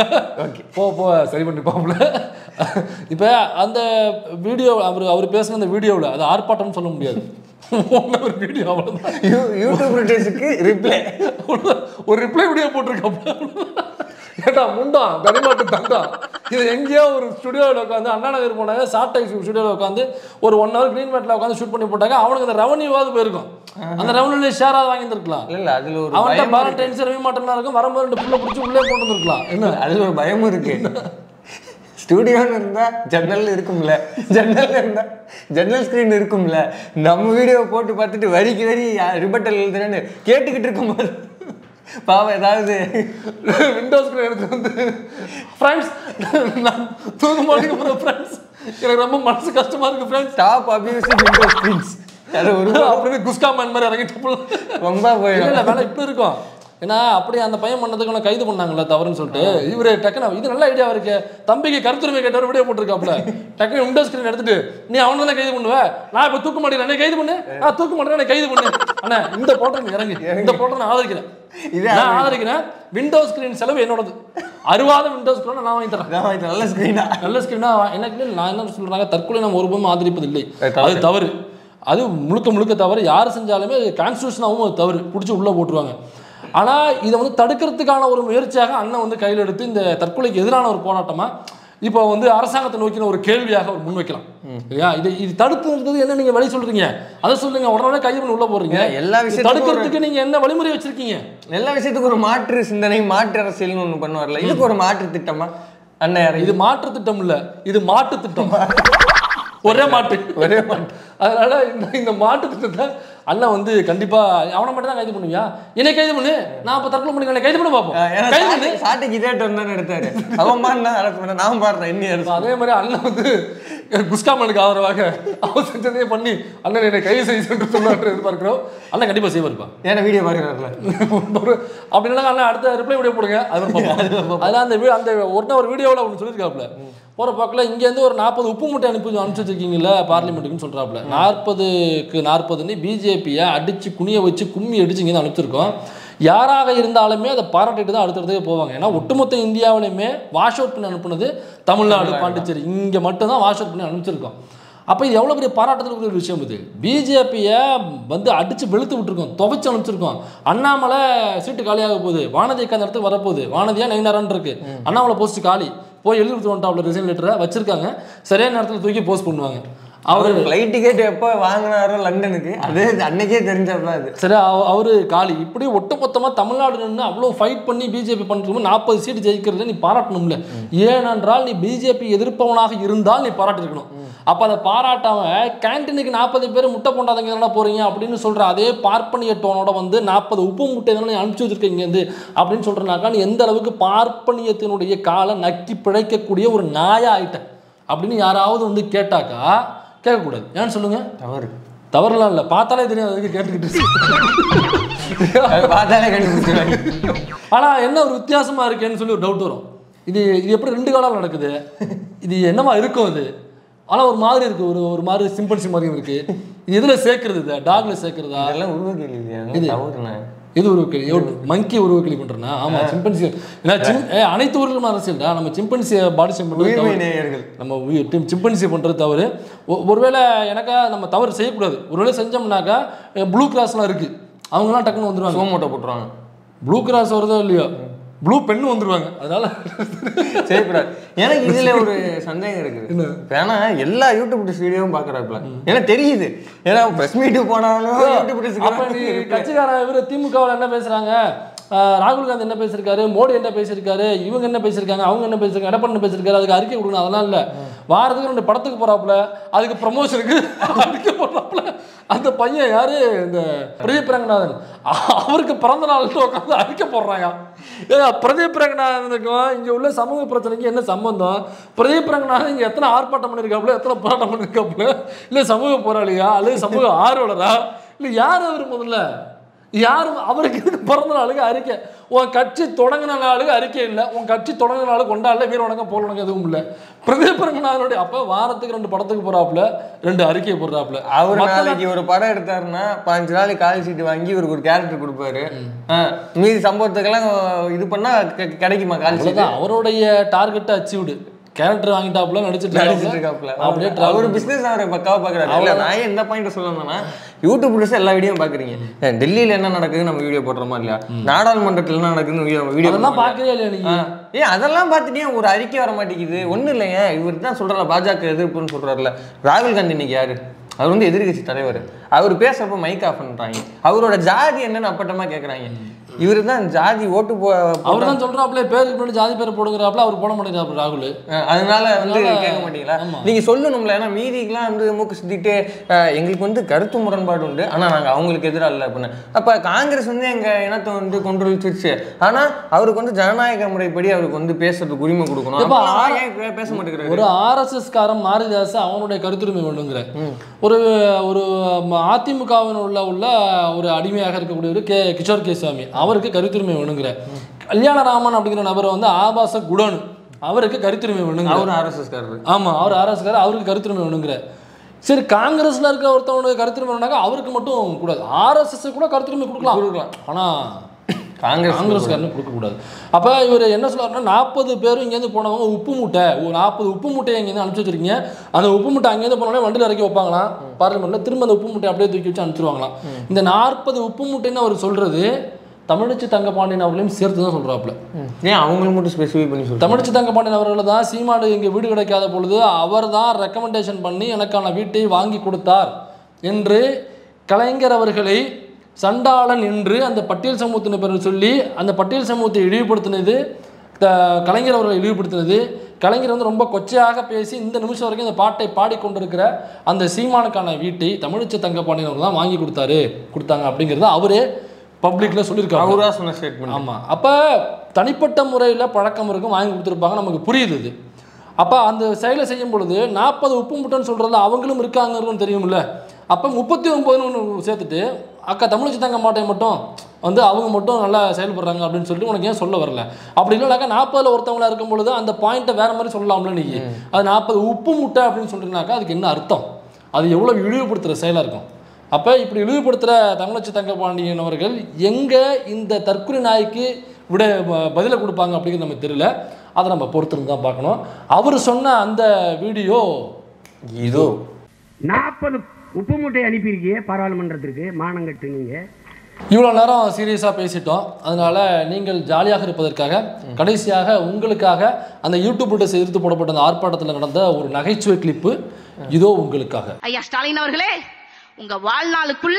போ போ சரி பண்ணி பாப்பல இப்போ அந்த வீடியோ அவர் அவர் பேசுன அந்த வீடியோவில் அது ஆர்ப்பாட்டம்னு சொல்ல முடியாது ஒரு வீடியோ அவ்வளோதான் யூ- யூடியூப் விட்டர்ஸுக்கு ரிப்ளை அவ்வளவுதான். ஒரு ரிப்ளை வீடியோ போட்டிருக்காப்ல ஏட்டா முண்டா தனிமாட்டு தண்டா இது எங்கேயோ ஒரு ஸ்டுடியோவில் உட்காந்து அண்ணா நகர் போனாங்க சாட்டை ஸ்டுடியோவில் உட்காந்து ஒரு ஒன் ஹவர் க்ரீன் மேட்டில் உட்காந்து ஷூட் பண்ணி போட்டாங்க அவனுக்கு அந்த ரெவன்யூவாவது போயிருக்கும் அந்த ரெவன்யூல ஷேராக வாங்கியிருந்துருக்கலாம் இல்ல இல்ல அதுல ஒரு அவன்கிட்ட பயம் பாரன் டென்ஷன் ரவி மாட்டேன்னா இருக்கும் வரும்போது ரெண்டு புள்ள பிடிச்சி உள்ளே கொண்டு வந்திருக்கலாம் என்ன அதுல ஒரு பயமும் இருக்கு ஸ்டுடியோன்னு இருந்தா ஜன்னல் இருக்கும்ல ஜன்னல் இருந்தா ஜன்னல் ஸ்கிரீன் இருக்கும்ல நம்ம வீடியோ போட்டு பார்த்துட்டு வரிக்கு வரி ரிபட்டல் எழுதுறேன்னு கேட்டுக்கிட்டு இருக்கும்போது பாவம் ஏதாவது விண்டோஸ் எடுத்து வந்து ஃப்ரெண்ட்ஸ் நான் தூங்க மாட்டேங்க ஃப்ரெண்ட்ஸ் எனக்கு ரொம்ப மனசு கஷ்டமா இருக்கு friends top abuse window screens அது ஒரு அப்படின்னு குஸ்கா மேன் மாதிரி இறங்கிட்டு ரொம்ப இல்ல போயிடும் இல்ல வேலை இப்படி இருக்கும் ஏன்னா அப்படி அந்த பையன் பண்ணதுக்கு அவனை கைது பண்ணாங்கல்ல தவறுன்னு சொல்லிட்டு இவரு டக்குனு இது நல்ல ஐடியா இருக்கு தம்பிக்கு கருத்துரிமை கேட்டவர் வீடியோ போட்டிருக்காப்ல டக்குனு விண்டோ ஸ்கிரீன் எடுத்துட்டு நீ அவனை தானே கைது பண்ணுவ நான் இப்ப தூக்க மாட்டேன் என்னை கைது பண்ணு நான் தூக்க மாட்டேன் என்னை கைது பண்ணு அண்ணா இந்த போட்டோ நீ இறங்கு இந்த போட்டோ நான் ஆதரிக்கிறேன் இது நான் ஆதரிக்கிறேன் விண்டோ ஸ்கிரீன் செலவு என்னோடது அருவாத விண்டோ ஸ்கிரீன் நான் வாங்கி தரேன் அதான் இது நல்ல ஸ்கிரீனா நல்ல ஸ்கிரீனா எனக்கு இல்லை, நான் என்ன சொல்றாங்க தற்கொலை நம்ம ஒருபும் ஆதரிப்பதில்லை அது தவறு. அது தவறு அது முழுக்க முழுக்க தவறு யார் செஞ்சாலுமே கான்ஸ்டியூஷனாகவும் அது தவறு பிடிச்சி உள்ளே போட்டுருவாங்க ஆனால் இதை வந்து தடுக்கிறதுக்கான ஒரு முயற்சியாக அண்ணன் வந்து கையில் எடுத்து இந்த தற்கொலைக்கு எதிரான ஒரு போராட்டமாக இப்போ வந்து அரசாங்கத்தை நோக்கின ஒரு கேள்வியாக ஒரு முன்வைக்கலாம் இல்லையா இது இது தடுத்து நிறுத்தது என்ன நீங்க வழி சொல்றீங்க அதை சொல்லுங்க உடனே கையை பண்ணி உள்ள போடுறீங்க இல்ல, எல்லா இது விஷயத்துக்கும் ஒரு- தடுக்கிறதுக்கு நீங்க என்ன வழிமுறை வச்சிருக்கீங்க எல்லா விஷயத்துக்கும் ஒரு மாற்று சிந்தனை மாற்று அரசியல்னு ஒண்ணு பண்ணுவார்ல இதுக்கு ஒரு மாற்று திட்டமா அண்ணன் யாரு இது மாற்று திட்டம் இல்ல இது மாட்டு திட்டம் ஒரே மாட்டு ஒரே மாட்டு. அதனால இந்த இந்த மாட்டு திட்டத்தை அண்ணன் வந்து கண்டிப்பா அவனை மட்டும் தான் கைது பண்ணுவியா என்னை கைது பண்ணு நான் அப்ப தற்கொலை பண்ணி கைது பண்ண பார்ப்போம் ஏன்னா கைது பண்ணு சாட்டை- சாட்டைக்கு இதே turn தானே எடுத்தாரு அவன் பாருனா அரசு பண்ண நான் பாடுறேன் இன்னி அரசு அதே மாதிரி அண்ணன் வந்து குஸ்காமனுக்கு ஆதரவாக அவர் செஞ்சதே பண்ணி அண்ணன் என்னை கைது செய்ய என்று சொன்னார் எதிர்பார்க்கிறோம் அண்ணன் கண்டிப்பா செய்வார்ப்பா ஏன்னா வீடியோ பாக்குறாருல அப்படின்னா அண்ணன் அடுத்த ரிப்ளை வீடியோ போடுங்க அது அதெல்லாம் அந்த வீ- அந்த ஒன் ஒரு வீடியோவில் ஒன்று சொல்லியிருக்காப்புல போகிற பக்கத்தில் இங்கேருந்து ஒரு நாற்பது உப்பு மூட்டை அனுப்பி அனுப்பிச்சு வச்சிருக்கீங்கல்ல பார்லிமெண்ட்டுக்குன்னு சொல்கிறாப்புல நாற்பதுக்கு நாற்பதுன்னு பிஜேபியை அடித்து குனிய வச்சு கும்மி அடிச்சு இங்கேருந்து அனுப்பிச்சிருக்கோம் யாராக இருந்தாலுமே அதை பாராட்டிட்டு தான் அடுத்தடுத்தே போவாங்க ஏன்னா ஒட்டுமொத்த இந்தியாவிலையுமே வாஷ் அவுட் பண்ணி அனுப்புனது தமிழ்நாடு பாண்டிச்சேரி இங்கே மட்டும்தான் வாஷ் அவுட் பண்ணி அனுப்பிச்சிருக்கோம் அப்போ இது எவ்வளோ பெரிய பாராட்டத்துக்கு ஒரு விஷயம் இது பிஜேபியை வந்து அடித்து வெளுத்து விட்டுருக்கோம் துவைச்சு அனுப்பிச்சிருக்கோம் அண்ணாமலை சீட்டு காலியாக போகுது வானதி அந்த இடத்துக்கு வரப்போகுது வானதியா நைனாரான் இருக்கு அண்ணாமலை போஸ்ட் காலி போய் எழுதி கொடுத்து வந்துட்டாப்ல ரிசைன் லெட்டரை வச்சிருக்காங்க சரியான நேரத்தில் தூக்கி போஸ்ட் பண்ணுவாங்க அவர் அவர் ஃப்ளைட் டிக்கெட் எப்போ வாங்கினாரோ லண்டனுக்கு அது அன்னைக்கே தெரிஞ்சது அது சரி அவ- அவரு காலி இப்படி ஒட்டுமொத்தமா தமிழ்நாடு நின்று அவ்வளோ ஃபைட் பண்ணி பிஜேபி பண்ணிட்டு நாற்பது சீட்டு ஜெயிக்கிறத நீ பாராட்டணும்ல ஏனென்றால் நீ பிஜேபி எதிர்ப்பவனாக இருந்தால் நீ பாராட்டிருக்கணும் அப்ப அதை பாராட்டாம கேன்டீனுக்கு நாற்பது பேர் முட்டை போண்டாதங்க தானே போறீங்க அப்படின்னு சொல்ற அதே பார்ப்பனிய டோனோட வந்து நாற்பது உப்பு முட்டை தானே நீ அனுப்பிச்சு வச்சிருக்கீங்க இருந்து அப்படின்னு சொல்றனாக்கா நீ எந்த அளவுக்கு பார்ப்பனியத்தினுடைய காலை நக்கி பிழைக்கக்கூடிய ஒரு நாயா ஆயிட்ட அப்படின்னு யாராவது வந்து கேட்டாக்கா கேட்கக்கூடாது ஏன்னு சொல்லுங்க தவறு தவறுலாம் இல்லை பார்த்தாலே தெரியும் அதுக்கு கேட்டுக்கிட்டு அது பார்த்தாலே கண்டுபிடிச்சிருவாங்க ஆனா என்ன ஒரு வித்தியாசமா இருக்கேன்னு சொல்லி ஒரு டவுட் வரும் இது இது எப்படி ரெண்டு காலம் நடக்குது இது என்னமா இருக்கும் அது ஆனா ஒரு மாதிரி இருக்கு ஒரு ஒரு மாதிரி சிம்பன்சி மாதிரியும் இருக்கு இது எதுல சேர்க்கறது இது டாக்ல சேர்க்கறதா அதெல்லாம் உருவ கேள்வி இது. தவறுண்ணே இது ஒரு கேள்வி மங்கி ஒரு கேள்வி பண்றேன்னா ஆமா சிம்பன்சி ஏன்னா சிம்- ஏ, அனைத்து ஊர்களும் அரசியல்டா நம்ம சிம்பன்சியை பாடி ஷேம் பண்றது உயிர்மை தவறு. நேயர்கள் நம்ம உயிர் டீம் சிம்பன்சி பண்ணுறது தவறு ஒ- ஒருவேளை எனக்கா நம்ம தவறு செய்யக்கூடாது ஒருவேளை செஞ்சோம்னாக்கா ப்ளூ கிராஸ்லாம் இருக்கு அவங்கலாம் டக்குன்னு வந்துருவாங்க சோமோட்டை போட்டுருவாங்க ப்ளூ கிராஸ் வருதோ இல்லையோ ப்ளூ பெண்ணு வந்துருவாங்க அதனால செய்யக்கூடாது எனக்கு இதுல ஒரு சந்தேகம் இருக்குது இப்ப ஏன்னா எல்லா யூடியூப் வீடியோவும் பாக்குறாப்புல ஏன்னா தெரியுது ஏன்னா பிரஸ் மீட் போனாலும் யூடியூப் அப்ப நீ கட்சிக்காரன் இவரு திமுகவில் என்ன பேசுறாங்க ஆஹ் ராகுல் காந்தி என்ன பேசியிருக்காரு மோடி என்ன பேசியிருக்காரு இவங்க என்ன பேசியிருக்காங்க அவங்க என்ன பேசியிருக்காங்க எடப்பாடி என்ன பேசியிருக்காரு அதுக்கு அறிக்கை கொடுக்கணும் அதெல்லாம் இல்லை வாரத்துக்கு ரெண்டு படத்துக்கு போறாப்புல அதுக்கு ப்ரமோஷனுக்கு அறிக்கை போடுறாப்புல அந்த பையன் யாரு இந்த பிரதீப் ரங்கநாதன் அவருக்கு பிறந்த நாள் உட்காந்து அறிக்கை போடுறாங்க ஏங்க பிரதீப் ரங்கநாதனுக்கும் இங்க உள்ள சமூக பிரச்சனைக்கு என்ன சம்பந்தம் பிரதீப் ரங்கநாதன் இங்க எத்தனை ஆர்ப்பாட்டம் பண்ணியிருக்காப்புல எத்தனை போராட்டம் பண்ணியிருக்காப்புல இல்ல சமூக போராளியா அல்லது சமூக ஆர்வலரா இல்ல யார் அவர் முதல்ல யாரும் அவருக்கு இருக்கு பிறந்த நாளுக்கு அறிக்கை உன் கட்சி தொடங்கின நாளுக்கு அறிக்கை இல்லை உன் கட்சி தொடங்கின நாள் கொண்டாடல வீர வணக்கம் போல் வணக்கம் எதுவும் இல்லை பிரதீப் ரங்கநாதனுடைய அப்ப வாரத்துக்கு ரெண்டு படத்துக்கு போறாப்புல ரெண்டு அறிக்கை போடுறாப்புல அவர் மக்கள் நாளைக்கு ஒரு படம் எடுத்தாருன்னா பாஞ்சு நாளைக்கு கால் சீட்டு வாங்கி இவருக்கு ஒரு கேரக்டர் கொடுப்பாரு ஆ, மீதி சம்பவத்துக்கெல்லாம் இது பண்ணா கெ- கிடைக்குமா கால் சீட்டு அவ்வளவுதான் அவருடைய டார்கெட்டை அச்சீவ்டு கேரக்டர் வாங்கிட்டாப்புல நடிச்சிட்டு நடிச்சிட்டு இருக்காப்புல. இருக்காப்புல அப்படியே அவர் travel பிசினஸ் அவரை பக்காவா பாக்குறாரு இல்ல நான் ஏன் இந்த பாயிண்ட் சொல்ல வந்தேன்னா யூடியூப் புதுசா எல்லா வீடியோ பாக்குறீங்க ஏன் டெல்லியில என்ன நடக்குது நம்ம வீடியோ போடுறோமா இல்லையா நாடாளுமன்றத்துல என்ன நடக்குதுன்னு வீடியோ அதெல்லாம் பார்க்கவே இல்லையா நீங்க ஏன் அதெல்லாம் பார்த்துட்டு ஏன் ஒரு அறிக்கை வர மாட்டேங்குது ஒண்ணும் இல்லைங்க இவர் தான் சொல்றாரு பாஜக எதிர்ப்புன்னு சொல்றாருல ராகுல் காந்தி இன்னைக்கு யாரு அவர் வந்து எதிர்க்கட்சி தலைவர் அவர் பேசுறப்ப மைக் ஆஃப் பண்றாங்க அவரோட ஜாதி என்னன்னு அப்பட்டமா கேக்குறாங்க இவரு தான் ஜாதி ஓட்டு போ அவர் தான் சொல்றாப்புல பேருக்கு முன்னாடி ஜாதி பேர் போடுங்கிறாப்புல அவர் போட மாட்டேங்கிறாப்புல ராகுல் அஹ் அதனால வந்து அதனால- கேட்க மாட்டீங்களா ஆமா. நீங்க சொல்லணும்ல ஏன்னா மீதிக்கெல்லாம் வந்து மூக்கு சுத்திட்டு அஹ், எங்களுக்கு வந்து கருத்து முரண்பாடு உண்டு ஆனா நாங்க அவங்களுக்கு எதிராக இல்லை அப்படின்னு அப்ப காங்கிரஸ் வந்து எங்க இனத்தை வந்து கொண்டுருச்சு ஆனா அவருக்கு வந்து ஜனநாயக முறைப்படி அவருக்கு வந்து பேசுறதுக்கு உரிமை கொடுக்கணும் எப்பா, அப்ப ஏன் பே- பேச மாட்டேங்கிறாரு ஒரு ஆர்எஸ்எஸ் காரன் மாரிதாஸ் அவனுடைய கருத்துரிமை வேணுங்கிற ஒரு ஒரு அதிமுகவின் உள்ள உள்ள ஒரு அடிமையாக இருக்கக்கூடியவர் கே கிஷோர் கே சுவாமி அவருக்கு கருத்துரிமை வேணுங்கிற கல்யாணராமன் அப்படிங்கிற நபர் வந்து ஆபாச குடோன் அவருக்கு கருத்துரிமை வேணுங்கிற அவரும் ஆர்எஸ்எஸ் காரரு ஆமா அவர் ஆர்எஸ்கார் அவருக்கு கருத்துரிமை வேணுங்கிற சரி காங்கிரஸ்ல இருக்க ஒருத்தவனுக்கு கருத்துரிமை வேணுனாக்கா அவருக்கு மட்டும் கூடாது ஆர்எஸ்எஸ் கூட கருத்துரிமை கொடுக்கலாம் கொடுக்கலாம் ஆனா காங்கிரஸ் காங்கிரஸ்காரனு கொடுக்கக்கூடாது அப்போ இவர் என்ன சொல்றாருன்னா நாற்பது பேரும் இங்கேருந்து போனவங்க உப்பு மூட்டை ஒரு நாற்பது உப்பு மூட்டையை இங்கேருந்து அனுப்பிச்சு வச்சிருக்கீங்க அந்த உப்பு மூட்டை அங்கேருந்து போனோடனே வண்டியில் இறக்கி வைப்பாங்களாம் பார்லிமெண்ட்டில் திரும்ப அந்த உப்பு மூட்டை அப்படியே தூக்கி வச்சு அனுப்பிச்சிருவாங்களாம் இந்த நாற்பது உப்பு மூட்டைன்னு அவர் சொல்றது தமிழச்சி தங்கபாண்டியன் அவர்களையும் சேர்த்து தான் சொல்றாப்புல ஏன் அவங்களுக்கு மட்டும் ஸ்பெசிஃபை பண்ணி சொல்றேன் தமிழச்சி தங்கபாண்டியன் அவர்கள் தான் சீமாடு இங்கே வீடு கிடைக்காத பொழுது அவர் தான் ரெக்கமெண்டேஷன் பண்ணி எனக்கான வீட்டை வாங்கி கொடுத்தார் என்று கலைஞர் அவர்களை சண்டாளன் என்று அந்த பட்டியல் சமூகத்தினர் பேரை சொல்லி அந்த பட்டியல் சமூகத்தை இழிவுபடுத்தினது த- கலைஞர் அவர்களை இழிவுபடுத்தினது கலைஞர் வந்து ரொம்ப கொச்சையாக பேசி இந்த நிமிஷம் வரைக்கும் இந்த பாட்டை பாடிக்கொண்டிருக்கிற அந்த சீமானுக்கான வீட்டை தமிழிச்சை தங்கப்பாண்டியன் அவர் தான் வாங்கி கொடுத்தாரு கொடுத்தாங்க அப்படிங்கிறத அவரே பப்ளிக்ல சொல்லியிருக்காரு அவரா சொன்ன ஸ்டேட்மெண்ட் ஆமாம் அப்போ தனிப்பட்ட முறையில் பழக்கம் இருக்கும் வாங்கி கொடுத்துருப்பாங்க நமக்கு புரியுது இது அப்போ அந்த செயலை செய்யும் பொழுது நாற்பது உப்பு முட்டைன்னு சொல்கிறதுல அவங்களும் இருக்காங்கன்னு தெரியும்ல அப்போ முப்பத்தி ஒம்பதுன்னு ஒன்று சேர்த்துட்டு அக்கா தமிழிச்சு தங்க மாட்டேன் மட்டும் வந்து அவங்க மட்டும் நல்லா செயல்படுறாங்க அப்படின்னு சொல்லிட்டு உனக்கு ஏன் சொல்ல வரல அப்படி இல்லைனாக்கா நாற்பதுல ஒருத்தவங்களா இருக்கும் பொழுது அந்த பாயிண்ட்டை வேற மாதிரி சொல்லலாம்ல நீ அது நாற்பது உப்பு முட்டை அப்படின்னு சொல்றீங்கனாக்கா அதுக்கு என்ன அர்த்தம் அது எவ்வளோ இழிவுபடுத்துகிற செயலாக இருக்கும் அப்போ இப்படி இழிவுபடுத்துகிற தமிழச்சி தங்கபாண்டியன் அவர்கள் எங்கே இந்த தற்கொலை நாய்க்கு விட ப- பதிலை கொடுப்பாங்க அப்படிங்கிறது நமக்கு தெரியல அதை நம்ம பொறுத்திருந்து தான் பார்க்கணும் அவர் சொன்ன அந்த வீடியோ இதோ நாற்பது உப்பு மூட்டை அனுப்பியிருக்கியே பாராளுமன்றத்திற்கு மானங்கட்டு நீங்க இவ்வளோ நேரம் சீரியஸாக பேசிட்டோம் அதனால நீங்கள் ஜாலியாக இருப்பதற்காக கடைசியாக உங்களுக்காக அந்த யூடியூப் எதிர்த்து போடப்பட்ட அந்த ஆர்ப்பாட்டத்தில் நடந்த ஒரு நகைச்சுவை கிளிப்பு இதோ உங்களுக்காக ஐயா ஸ்டாலின் அவர்களே உங்க வாழ்நாளுக்குள்ள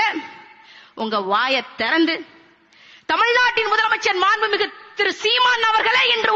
உங்க வாயை திறந்து தமிழ்நாட்டின் முதலமைச்சர் மாண்புமிகு திரு சீமான் அவர்களே என்று